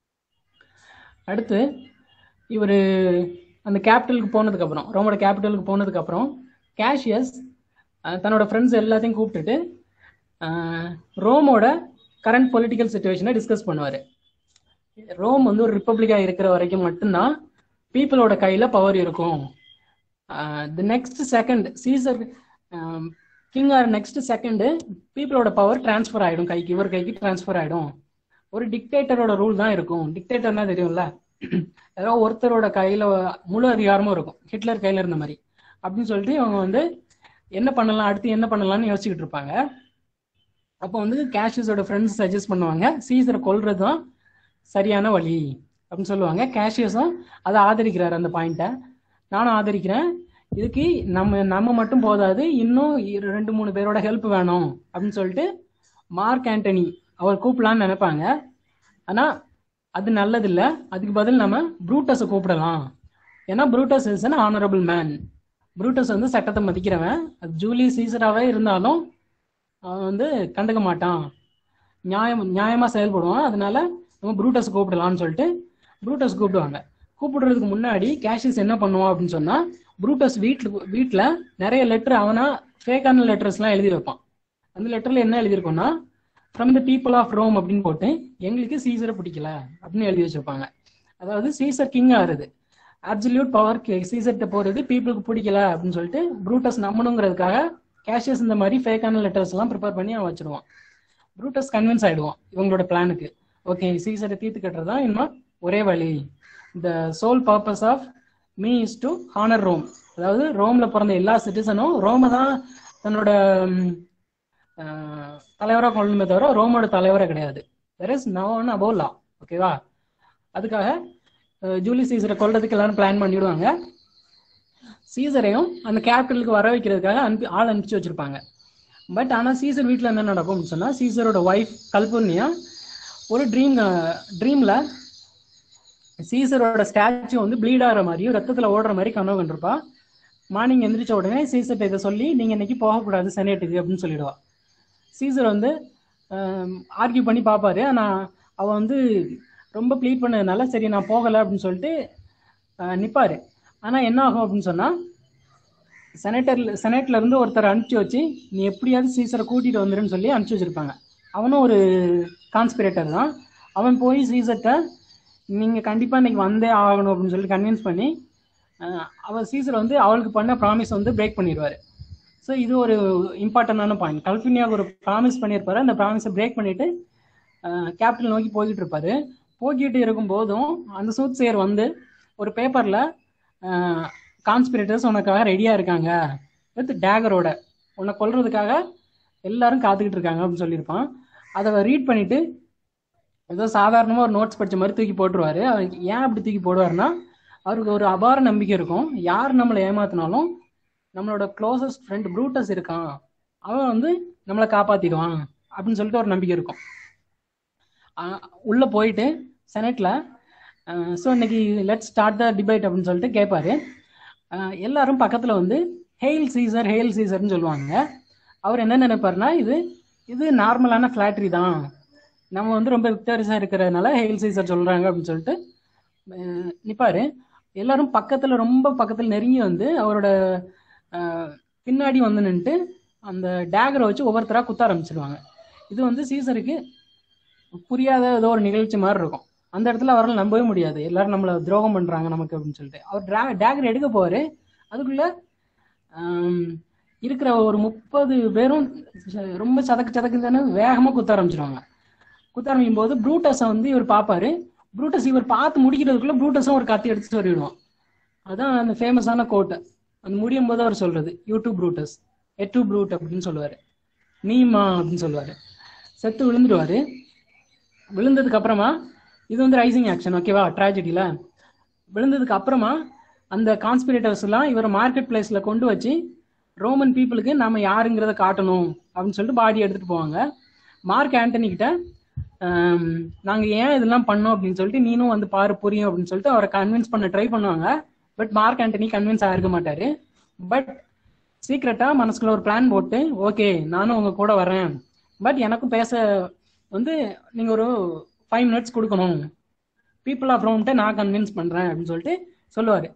அடுத்து இவர் அந்த கேபிட்டலுக்கு போனதுக்கப்புறம் ரோமோட கேபிட்டலுக்கு போனதுக்கப்புறம் கேஷியஸ் தன்னோட ஃப்ரெண்ட்ஸ் எல்லாத்தையும் கூப்பிட்டுட்டு அஹ், ரோமோட கரண்ட் பொலிட்டிக்கல் சுச்சுவேஷனை டிஸ்கஸ் பண்ணுவார் ரோம் வந்து ஒரு ரிப்பப்ளிக்காக இருக்கிற வரைக்கும் மட்டும்தான் பீப்புளோட கையில் பவர் இருக்கும் the next second Caesar king or next second பீப்புளோட பவர் ட்ரான்ஸ்ஃபர் ஆகிடும் கைக்கு இவர் கைக்கு ட்ரான்ஸ்ஃபர் ஆகிடும் ஒரு டிக்டேட்டரோட ரூல் தான் இருக்கும் டிக்டேட்டர்னா தெரியும்ல ஏதோ ஒருத்தரோட கையில முழு அதிகாரமும் இருக்கும் ஹிட்லர் கையில இருந்த மாதிரி அப்படின்னு சொல்லிட்டு இவங்க வந்து என்ன பண்ணலாம் அடுத்து என்ன பண்ணலாம்னு யோசிச்சுக்கிட்டு இருப்பாங்க அப்போ வந்து கேஷியஸோட ஃப்ரெண்ட்ஸ் சஜஸ்ட் பண்ணுவாங்க சீசரை கொல்றது தான் சரியான வழி அப்படின்னு சொல்லுவாங்க கேஷியஸும் அதை ஆதரிக்கிறாரு அந்த பாயிண்ட்டை நானும் ஆதரிக்கிறேன் இதுக்கு நம்ம நம்ம மட்டும் போதாது இன்னும் இரு- ரெண்டு மூணு பேரோட ஹெல்ப் வேணும் அப்படின்னு சொல்லிட்டு மார்க் ஆண்டனி அவர் கூப்பிடலான்னு நினைப்பாங்க ஆனா அது நல்லதில்ல அதுக்கு பதில் நம்ம ப்ரூட்டஸை கூப்பிடலாம் ஏன்னா Brutus is an honorable man Brutus வந்து சட்டத்தை மதிக்கிறவன் அது ஜூலி சீசராகவே இருந்தாலும் அவன் வந்து கண்டுக்க மாட்டான் நியாயம் நியாயமா செயல்படுவான் அதனால நம்ம ப்ரூட்டஸ் கூப்பிடலாம்னு சொல்லிட்டு ப்ரூட்டஸ் கூப்பிடுவாங்க கூப்பிடுறதுக்கு முன்னாடி கேஷியஸ் என்ன பண்ணுவான் அப்படின்னு சொன்னா ப்ரூட்டஸ் வீட்டுல வீட்டுல நிறைய லெட்டர் அவனா ஃபேக்கான லெட்டர்ஸ்லாம் எழுதி வைப்பான் அந்த லெட்டர்ல என்ன எழுதியிருக்கோம்னா from the people of Rome அப்படின்னு போட்டு எங்களுக்கு சீசரை பிடிக்கல அப்படின்னு எழுதி வச்சிருப்பாங்க அதாவது சீசர் கிங் ஆறுது அப்சல்யூட் பவர் சீசர்கிட்ட போறது பீப்புளுக்கு பிடிக்கல அப்படின்னு சொல்லிட்டு ப்ரூட்டஸ் நம்பணுங்கிறதுக்காக கேஷியஸ் இந்த மாதிரி ஃபேக்கான லெட்டர்ஸ் எல்லாம் ப்ரிப்பேர் பண்ணி அவன் வச்சிருவான் ப்ரூட்டஸ் கன்வின்ஸ் ஆயிடுவான் இவங்களோட பிளானுக்கு ஓகே சீசரை தீர்த்து கட்டுறது தான் இன்னும் ஒரே வழி the sole purpose of me is to honour Rome அதாவது ரோம்ல பிறந்த எல்லா சிட்டிசனும் ரோமை தான் தன்னோட தலைவராக கொள்ளணுமே தவிர ரோமோட தலைவரே கிடையாது there is no one above law ஓகேவா அதுக்காக அஹ், ஜூலி சீசரை கொல்றதுக்கு எல்லாரும் பிளான் பண்ணிடுவாங்க சீசரையும் அந்த கேபிட்டலுக்கு வர வைக்கிறதுக்காக அனுப்பி ஆள் அனுப்பிச்சு வச்சிருப்பாங்க பட் ஆனால் சீசர் வீட்டில் என்ன நடக்கும்னு சொன்னால் சீசரோட ஒய்ஃப் கல்பூர்னியா ஒரு ட்ரீம் ட்ரீமில் சீசரோட ஸ்டாச்சு வந்து ப்ளீட் ஆகிற மாதிரியும் ரத்தத்தில் ஓடுற மாதிரி கனவு கண்டிருப்பா மார்னிங் எந்திரிச்ச உடனே சீசர்ட்ட இதை சொல்லி நீங்கள் இன்னைக்கு போகக்கூடாது செனேட்டுக்கு அப்படின்னு சொல்லிடுவா சீசர் வந்து ஆர்கியூ பண்ணி பார்ப்பாரு ஆனால் அவன் வந்து ரொம்ப ப்ளீட் பண்ணதுனால சரி நான் போகலை அப்படின்னு சொல்லிட்டு நிற்பாரு ஆனால் என்ன ஆகும் அப்படின்னு சொன்னால் செனட்டர்ல செனட்ல இருந்து ஒருத்தர் அனுப்பிச்சு வச்சு நீ எப்படியாவது சீசரை கூட்டிட்டு வந்துருன்னு சொல்லி அனுப்பிச்சு வச்சிருப்பாங்க அவனும் ஒரு கான்ஸ்பிரேட்டர் தான் அவன் போய் சீசர்ட்ட நீங்க கண்டிப்பா இன்னைக்கு வந்தே ஆகணும் அப்படின்னு சொல்லி கன்வின்ஸ் பண்ணி அஹ், அவ சீசர் வந்து அவளுக்கு பண்ண ப்ராமிஸ் வந்து பிரேக் பண்ணிடுவாரு ஸோ இது ஒரு இம்பார்ட்டண்டான பாயிண்ட் கல்ஃபினியாவுக்கு ஒரு ப்ராமிஸ் பண்ணியிருப்பாரு அந்த ப்ராமிஸை பிரேக் பண்ணிட்டு கேபிட்டல் நோக்கி போய்கிட்டு இருப்பாரு போய்கிட்டு இருக்கும் போதும் அந்த சூத் சேர் வந்து ஒரு பேப்பர்ல கான்ஸ்பிரேட்டர்ஸ் உனக்காக ரெடியா இருக்காங்க வித் டேகரோட உன்னை கொல்றதுக்காக எல்லாரும் காத்துக்கிட்டு இருக்காங்க அப்படின்னு சொல்லியிருப்பான் அதை ரீட் பண்ணிட்டு ஏதோ சாதாரணமாக ஒரு நோட்ஸ் படிச்ச மாதிரி தூக்கி போட்டுருவாரு அவருக்கு ஏன் அப்படி தூக்கி போடுவாருன்னா அவருக்கு ஒரு அபார நம்பிக்கை இருக்கும் யார் நம்மளை ஏமாத்தினாலும் நம்மளோட க்ளோசஸ்ட் ஃப்ரெண்ட் ப்ரூட்டஸ் இருக்கான் அவன் வந்து நம்மளை காப்பாத்திடுவான் அப்படின்னு சொல்லிட்டு ஒரு நம்பிக்கை இருக்கும் ஆஹ் உள்ள போயிட்டு செனட்ல ஸோ இன்னைக்கு லெட் ஸ்டார்ட் த டிபேட் அப்படின்னு சொல்லிட்டு கேட்பாரு ஆஹ் எல்லாரும் பக்கத்துல வந்து ஹெயில் சீசர் ஹெயில் சீசர்னு சொல்லுவாங்க அவர் என்ன நினைப்பாருன்னா இது இது நார்மலான ஃபிளாட்ரி தான் நம்ம வந்து ரொம்ப விக்டோரியஸா இருக்கிறதுனால ஹெயில் சீசர் சொல்றாங்க அப்படின்னு சொல்லிட்டு அஹ் நிப்பாரு எல்லாரும் பக்கத்துல ரொம்ப பக்கத்துல நெருங்கி வந்து அவரோட அஹ், பின்னாடி வந்து நின்னுட்டு அந்த டேகரை வச்சு ஒவ்வொருத்தரா குத்த ஆரம்பிச்சிருவாங்க இது வந்து சீசருக்கு புரியாத ஏதோ ஒரு நிகழ்ச்சி மாதிரி இருக்கும் அந்த இடத்துல அவரால் நம்பவே முடியாது எல்லாரும் நம்மள துரோகம் பண்றாங்க நமக்கு அப்படின்னு சொல்லிட்டு அவர் டேகர் எடுக்க போவாரு அதுக்குள்ள ஆம், இருக்கிற ஒரு முப்பது பேரும் ச- ரொம்ப சதக்கு சதக்குன்னு வேகமா குத்த ஆரம்பிச்சிருவாங்க குத்த ஆரம்பிக்கும் போது ப்ரூட்டஸை வந்து இவர் பார்ப்பாரு ப்ரூட்டஸ் இவர் பார்த்து முடிக்கிறதுக்குள்ள ப்ரூட்டஸும் ஒரு கத்தி எடுத்து சொல்லிடுவான் அதான் அந்த ஃபேமஸான கோட்டை அந்த முடியும் போது அவர் சொல்றது யூ டூ ப்ரூட்டஸ் எ டூ ப்ரூட் அப்படின்னு சொல்லுவாரு நீமா அப்படின்னு சொல்லுவாரு செத்து விழுந்துடுவாரு விழுந்ததுக்கு அப்புறமா இது வந்து ரைசிங் ஆக்ஷன் ஓகேவா ட்ராஜடியில விழுந்ததுக்கு அப்புறமா அந்த கான்ஸ்பிரேட்டர்ஸ் எல்லாம் இவரை மார்க்கெட் பிளேஸ்ல கொண்டு வச்சு ரோமன் பீப்புளுக்கு நாம யாருங்கிறத காட்டணும் அப்படின்னு சொல்லிட்டு பாடி எடுத்துட்டு போவாங்க மார்க் ஆண்டனி கிட்ட ஆம், நாங்க ஏன் இதெல்லாம் பண்ணோம் அப்படின்னு சொல்லிட்டு நீனும் வந்து பாரு புரியும் அப்படின்னு சொல்லிட்டு அவரை கன்வின்ஸ் பண்ண ட்ரை பண்ணுவாங்க பட் மார்க் ஆண்டனி கன்வின்ஸ் ஆயிருக்க மாட்டாரு பட் சீக்ரெட்டா மனசுக்குள்ள ஒரு பிளான் போட்டு ஓகே நானும் உங்க கூட வரேன் பட் எனக்கும் பேச வந்து நீங்க ஒரு ஃபைவ் மினிட்ஸ் கொடுக்கணும் பீப்புள் ஆஃப் ரோம்கிட்ட நான் கன்வின்ஸ் பண்றேன் அப்படின்னு சொல்லிட்டு சொல்லுவாரு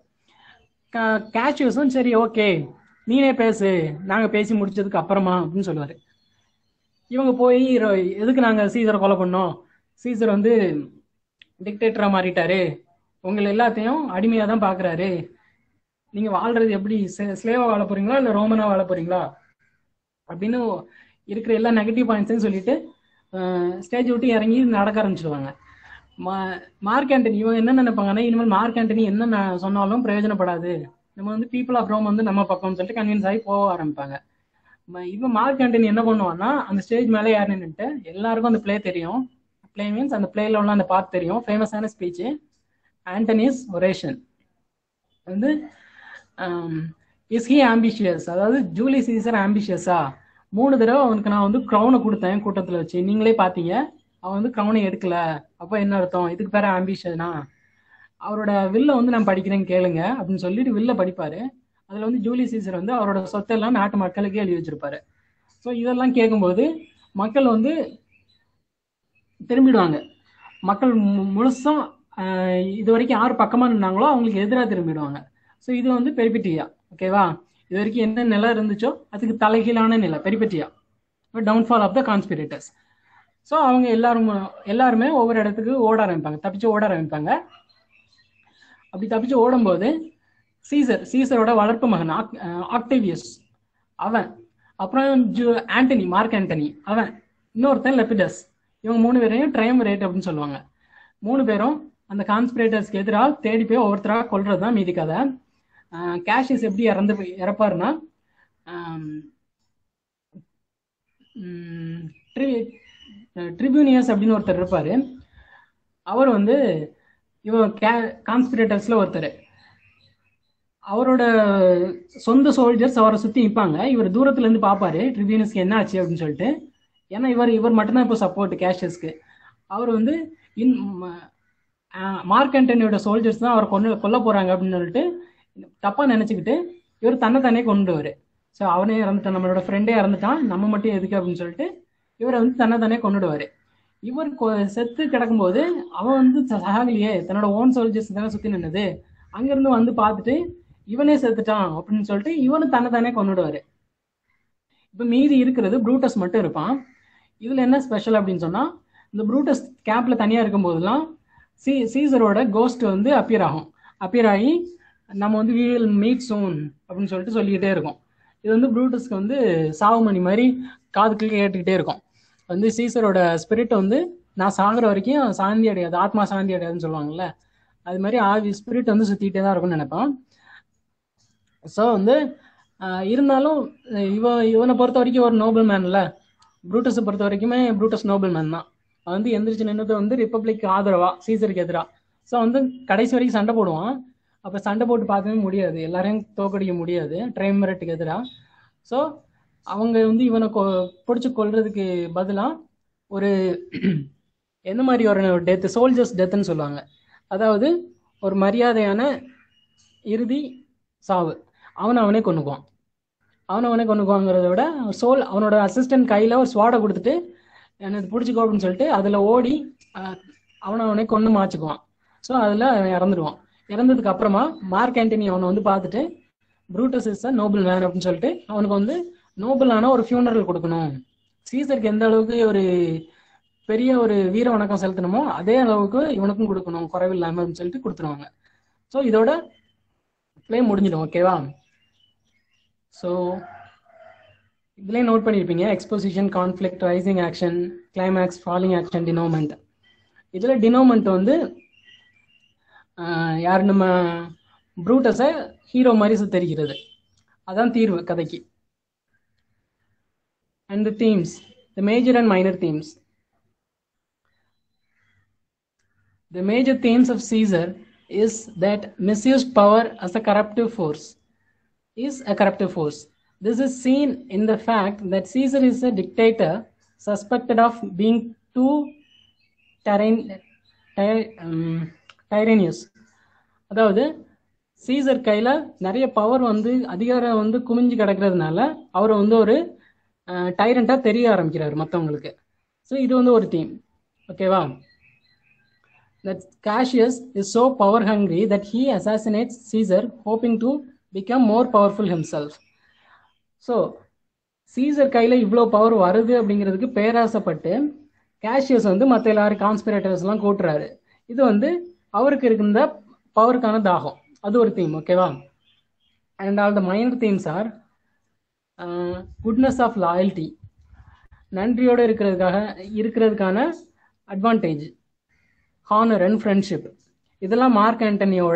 கேஷ்யூஸும் சரி ஓகே நீனே பேசு நாங்க பேசி முடிச்சதுக்கு அப்புறமா அப்படின்னு சொல்லுவாரு இவங்க போய் இர- எதுக்கு நாங்க சீசரை கொலை பண்ணோம் சீசர் வந்து டிக்டேட்டரா மாறிட்டாரு உங்களை எல்லாத்தையும் அடிமையா தான் பாக்குறாரு நீங்க வாழ்றது எப்படி ஸ்லேவா வாழ போறீங்களா இல்ல ரோமனா வாழ போறீங்களா அப்படின்னு இருக்கிற எல்லா நெகட்டிவ் பாயிண்ட்ஸையும் சொல்லிட்டு ஸ்டேஜ் விட்டு இறங்கி நடக்க ஆரம்பிச்சிடுவாங்க மா- மார்க் ஆண்டனி இவங்க என்ன நினைப்பாங்கன்னா இனிமேல் மார்க் ஆண்டனி என்ன ந- சொன்னாலும் பிரயோஜனப்படாது நம்ம வந்து பீப்புள் ஆஃப் ரோம் வந்து நம்ம பக்கம்னு சொல்லிட்டு கன்வின்ஸ் ஆகி போக ஆரம்பிப்பாங்க ம- இவன் மார்க் ஆண்டனி என்ன பண்ணுவான்னா அந்த ஸ்டேஜ் மேலே யார் நின்னுட்டு எல்லாருக்கும் அந்த ப்ளே தெரியும் ப்ளே மீன்ஸ் அந்த பிளேல உள்ள அந்த பாட் தெரியும் ஃபேமஸான ஸ்பீச் ஆண்டனிஸ் ஒரேஷன் வந்து இஸ் ஹி ஆம்பிஷியஸ் அதாவது ஜூலி சீசர் ஆம்பிஷியஸா மூணு தடவை அவனுக்கு நான் வந்து க்ரௌனை கொடுத்தேன் கூட்டத்துல வச்சு நீங்களே பாத்தீங்க அவன் வந்து க்ரௌனை எடுக்கல அப்போ என்ன அர்த்தம் இதுக்கு பேர ஆம்பிஷனா அவரோட வில்ல வந்து நான் படிக்கிறேன் கேளுங்க அப்படின்னு சொல்லிட்டு வில்ல படிப்பாரு அதுல வந்து ஜூலி சீசர் வந்து அவரோட சொத்தெல்லாம் நாட்டு மக்களுக்கு எழுதி வச்சிருப்பாரு ஸோ இதெல்லாம் கேட்கும்போது மக்கள் வந்து திரும்பிடுவாங்க மக்கள் மு- முழுசும் ஆஹ், இது வரைக்கும் யார் பக்கமா நின்னாங்களோ அவங்களுக்கு எதிராக திரும்பிடுவாங்க ஸோ இது வந்து பெரிபிட்டியா ஓகேவா இது வரைக்கும் என்ன நிலை இருந்துச்சோ அதுக்கு தலைகீழான நிலை peripeteia downfall of the conspirators so அவங்க எல்லாரும் எல்லாருமே ஒவ்வொரு இடத்துக்கு ஓட ஆரம்பிப்பாங்க தப்பிச்சு ஓட ஆரம்பிப்பாங்க அப்படி தப்பிச்சு ஓடும்போது சீசர் சீசரோட வளர்ப்பு மகன் ஆக்- அஹ் ஆக்டேவியஸ் அவன் அப்புறம் ஜு- ஆண்டனி மார்க் ஆண்டனி அவன் இன்னொருத்தன் லெப்பிடஸ் இவங்க மூணு பேரையும் ட்ரையம் ரேட் அப்படின்னு சொல்லுவாங்க மூணு பேரும் அந்த கான்ஸ்பிரேட்டர்ஸ்க்கு எதிராக தேடி போய் ஒவ்வொருத்தராக கொல்றது தான் மீதி கதை கேஷிஸ் எப்படி இறந்து போய் இறப்பாருன்னா ட்ரிபியூனியஸ் அப்படின்னு ஒருத்தர் இருப்பாரு அவர் வந்து இவன் கே கான்ஸ்பிரேட்டர்ஸ்ல ஒருத்தர் அவரோட சொந்த சோல்ஜர்ஸ் அவரை சுத்தி நிற்பாங்க இவர் தூரத்துல இருந்து பார்ப்பாரு ட்ரிபியூனஸ்க்கு என்ன ஆச்சு அப்படின்னு சொல்லிட்டு ஏன்னா இவர் இவர் மட்டும்தான் இப்போ சப்போர்ட் கேஷஸ்க்கு அவர் வந்து இன் மார்க் ஆண்டனியோட சோல்ஜர்ஸ் தான் அவரை கொண்டு கொல்ல போறாங்க அப்படின்னு சொல்லிட்டு தப்பா நினைச்சுக்கிட்டு இவர் தன்னை தானே கொண்டுடுவாரு ஸோ அவனே இறந்துட்டான் நம்மளோட ஃப்ரெண்டே இறந்துட்டான் நம்ம மட்டும் எதுக்கு அப்படின்னு சொல்லிட்டு இவரை வந்து தன்னை தானே கொண்டுடுவாரு இவர் கொ- செத்து கிடக்கும்போது அவன் வந்து சாகலையே தன்னோட ஓன் சோல்ஜர்ஸ் தானே சுத்தி நின்னது அங்கிருந்து வந்து பார்த்துட்டு இவனே செத்துட்டான் அப்படின்னு சொல்லிட்டு இவனும் தன்னை தானே கொண்டுடுவாரு இப்ப மீதி இருக்கிறது ப்ரூட்டஸ் மட்டும் இருப்பான் இதுல என்ன ஸ்பெஷல் அப்படின்னு சொன்னா இந்த ப்ரூட்டஸ் கேம்ப்ல தனியா இருக்கும் போதெல்லாம் சீ சீசரோட கோஸ்ட் வந்து அப்பியர் ஆகும் அப்பியர் ஆகி நம்ம வந்து we will மீட் சூன் அப்படின்னு சொல்லிட்டு சொல்லிக்கிட்டே இருக்கும் இது வந்து ப்ரூட்டஸ்க்கு வந்து சாவுமணி மாதிரி காதுக்கு கேட்டுக்கிட்டே இருக்கும் வந்து சீசரோட ஸ்பிரிட் வந்து நான் சாகுற வரைக்கும் சாந்தி அடையாது ஆத்மா சாந்தி அடையாதுன்னு சொல்லுவாங்கல்ல அது மாதிரி ஆவி ஸ்பிரிட் வந்து சுத்திட்டே தான் இருக்கும்னு நினைப்பேன் ஸோ வந்து ஆஹ் இருந்தாலும் இவன் இவனை பொறுத்த வரைக்கும் ஒரு நோபல் மேன்ல ப்ரூட்டஸை பொறுத்த வரைக்குமே ப்ரூட்டஸ் நோபல் மேன் தான் வந்து எந்திரிச்சு நின்னது வந்து ரிப்பப்ளிக் ஆதரவா சீசருக்கு எதிரா ஸோ வந்து கடைசி வரைக்கும் சண்டை போடுவான் அப்போ சண்டை போட்டு பார்க்கவே முடியாது எல்லாரையும் தோக்கடிக்க முடியாது ட்ரைமரட்டுக்கு எதிராக ஸோ அவங்க வந்து இவனை கொ பிடிச்சி கொல்றதுக்கு பதிலாக ஒரு எந்த மாதிரி ஒரு டெத்து சோல்ஜர்ஸ் டெத்துன்னு சொல்லுவாங்க அதாவது ஒரு மரியாதையான இறுதி சாவு அவனை அவனே கொண்டுக்குவான் அவனை அவனே கொண்டுக்குவாங்கிறத விட சோல் அவனோட அசிஸ்டன்ட் கையில் ஒரு ஸ்வாடை கொடுத்துட்டு எனக்கு பிடிச்சிக்கோ அப்படின்னு சொல்லிட்டு அதில் ஓடி அவனை அவனே கொண்டு மாச்சுக்குவான் ஸோ அதில் இறந்துடுவான் இறந்ததுக்கு அப்புறமா மார்க் ஆண்டனி அவனை வந்து பார்த்துட்டு Brutus is a noble man அப்படின்னு சொல்லிட்டு அவனுக்கு வந்து நோபலான ஒரு ஃபியூனரல் கொடுக்கணும் சீசருக்கு எந்த அளவுக்கு ஒரு பெரிய ஒரு வீர வணக்கம் செலுத்தணுமோ அதே அளவுக்கு இவனுக்கும் கொடுக்கணும் குறைவில்லாம அப்படின்னு சொல்லிட்டு கொடுத்துருவாங்க ஸோ இதோட ப்ளே முடிஞ்சிடும் ஓகேவா ஸோ இதுலேயே நோட் பண்ணியிருப்பீங்க exposition conflict rising action climax falling action denouement இதில் டினோமெண்ட் வந்து யார் நம்ம ப்ரூட்டஸை ஹீரோ மாதிரி சுத்தரிக்கிறது அதான் தீர்வு கதைக்கு and the themes the major and minor themes The major themes of Caesar is that misused power as a corruptive force is a corruptive force. This is seen in the fact that Caesar is a dictator suspected of being too tyran- ty- um, tyrannous. அதாவது Caesar கையில நிறைய power வந்து அதிகாரம் வந்து குமிஞ்சு கிடக்கிறதுனால அவர் வந்து ஒரு டைரண்டா தெரிய ஆரம்பிக்கிறார் மற்றவங்களுக்கு ஸோ இது வந்து ஒரு தீம் ஓகேவா that Cassius is so power hungry that he assassinates Caesar, hoping to become more powerful himself. So Caesar கையில் இவ்வளோ பவர் வருது அப்படிங்கிறதுக்கு பேராசைப்பட்டு கேஷியஸ் வந்து மற்ற எல்லாரும் கான்ஸ்பிரேட்டர்ஸ்லாம் கூட்டுறாரு இது வந்து அவருக்கு இருக்கின்ற பவருக்கான தாகம் அது ஒரு தீம் ஓகேவா and all the minor themes are goodness of loyalty நன்றியோடு இருக்கிறதுக்காக இருக்கிறதுக்கான அட்வான்டேஜ் ஹானர் அண்ட் ஃப்ரெண்ட்ஷிப் இதெல்லாம் மார்க் ஆண்டனியோட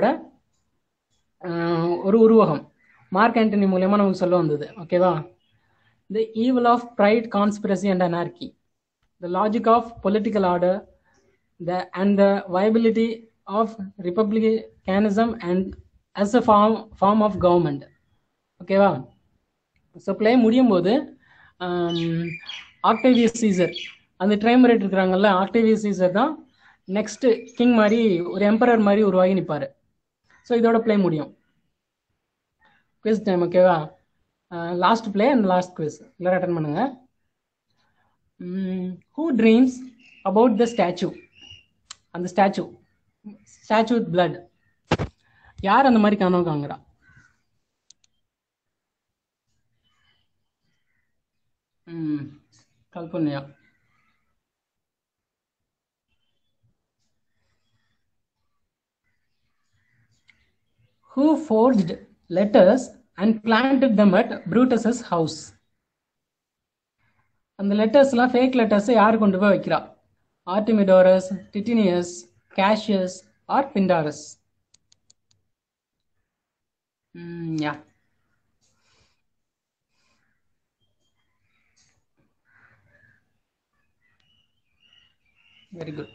ஒரு உருவகம் மார்க் ஆண்டனி மூலயமா நமக்கு சொல்ல வந்தது ஓகேவா the evil of pride conspiracy and anarchy the logic of political order the and the viability of republicanism and as a form form of government ஓகேவா ஸோ பிளே முடியும் போது ஆக்டேவியஸ் சீசர் அந்த triumvirate இருக்கிறாங்கல்ல ஆக்டேவியஸ் சீசர் தான் next king மாதிரி ஒரு emperor மாதிரி உருவாகி நிற்பார் ஸோ இதோட பிளே முடியும் குவிஸ் டைம் ஓகேவா last play and last quiz எல்லாரும் அட்டன் பண்ணுங்க who dreams about the statue அந்த ஸ்டாச்சு ஸ்டாச்சு வித் பிளட் யார் அந்த மாதிரி கனவு காங்குறா ம் கல்பனையா who forged letters and planted them at Brutus's house. அந்த லெட்டர்ஸ்லாம் ஃபேக் லெட்டர்ஸை யார் கொண்டு போய் வைக்கிறா Artemidorus Titinius Cassius or Pindarus yeah very good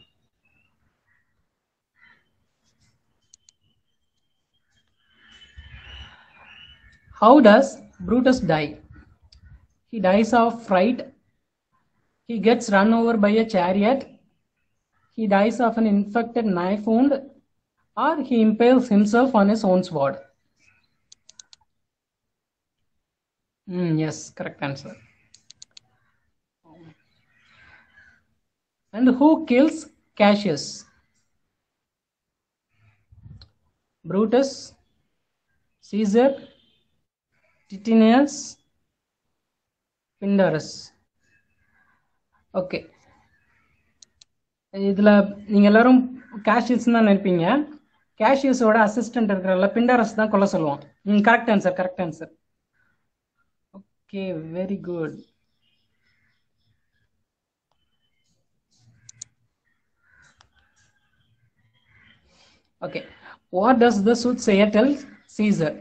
How does Brutus die? He dies of fright. He gets run over by a chariot. He dies of an infected knife wound. Or he impales himself on his own sword. Mm, yes, correct answer. And who kills Cassius? Brutus, Caesar, Titinius Pindarus okay இதில் நீங்கள் எல்லாரும் gaseous தான் நினைப்பீங்க கேஷியஸோட assistant இருக்கிறல பிண்டரஸ் தான் கொல்ல சொல்லுவான் hmm correct answer correct answer okay very good okay what does the soothsayer tell Caesar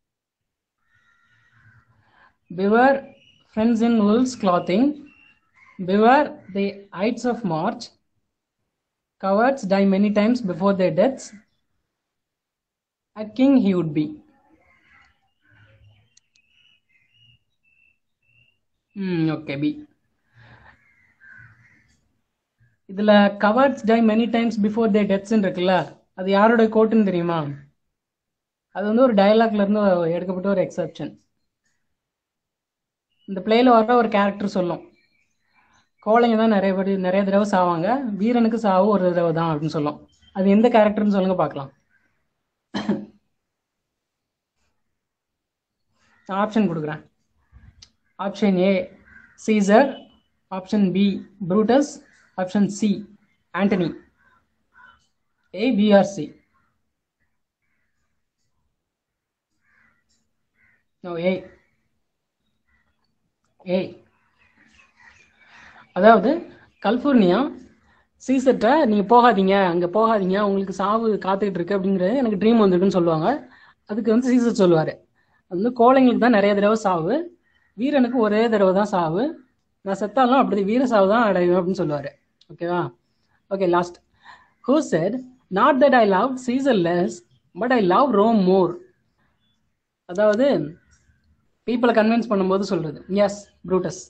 Beware friends in wolves' clothing. beware the ides of march cowards die many times before their deaths a king he would be hmm okay B இதுல cowards die many times before their டெத்ஸ்ன்னு இருக்குல்ல அது யாரோட கோட்டுன்னு தெரியுமா அது வந்து ஒரு டயலாக்ல இருந்து எடுக்கப்பட்ட ஒரு எக்ஸப்ஷன் இந்த பிளேல வர ஒரு கேரக்டர் சொல்லும் கோழைங்க தான் நிறைய பேர் நிறைய தடவை சாவாங்க வீரனுக்கு சாவு ஒரு தடவை தான் அப்படின்னு சொல்லும் அது எந்த கேரக்டர்னு சொல்லுங்க பார்க்கலாம் ஆப்ஷன் கொடுக்குறேன் option A Caesar option B Brutus option C Antony A B or C no A A அதாவது கலிஃபோர்னியா சீசர்ட்ட நீங்க போகாதீங்க அங்க போகாதீங்க உங்களுக்கு சாவு காத்துக்கிட்டு இருக்கு அப்படிங்கிறது எனக்கு ட்ரீம் வந்திருக்குன்னு சொல்லுவாங்க அதுக்கு வந்து சீசர் சொல்லுவாரு அது வந்து கோழைங்களுக்கு தான் நிறைய தடவை சாவு வீரனுக்கு ஒரே தடவை தான் சாவு நான் செத்தாலும் அப்படி வீர சாவு தான் அடைவேன் அப்படின்னு சொல்லுவாரு ஓகேவா okay last who said not that I love Caesar less but I love Rome more அதாவது பீப்புளை கன்வின்ஸ் பண்ணும்போது சொல்றது எஸ் ப்ரூட்டஸ்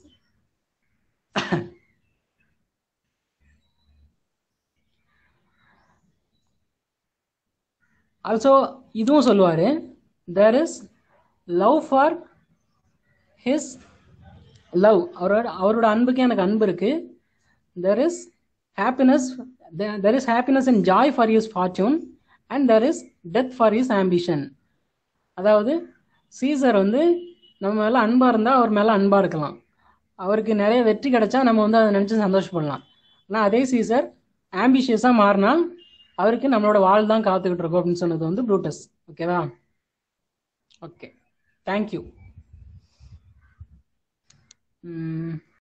ஆல்சோ இதுவும் சொல்லுவாரு there is love for his love அவரோட அவரோட அன்புக்கு எனக்கு அன்பு இருக்கு there is happiness there is happiness and joy for his fortune and there is death for his ambition அதாவது சீசர் வந்து நம்ம மேலே அன்பாக இருந்தால் அவர் மேலே அன்பாக இருக்கலாம் அவருக்கு நிறைய வெற்றி கிடைச்சா நம்ம வந்து அதை நினச்சி சந்தோஷப்படலாம் ஆனால் அதே சீசர் ஆம்பிஷியஸாக மாறினா அவருக்கு நம்மளோட வாழ் தான் காத்துக்கிட்டு இருக்கோம் அப்படின்னு சொன்னது வந்து ப்ளூட்டஸ் ஓகேவா ஓகே தேங்க்யூ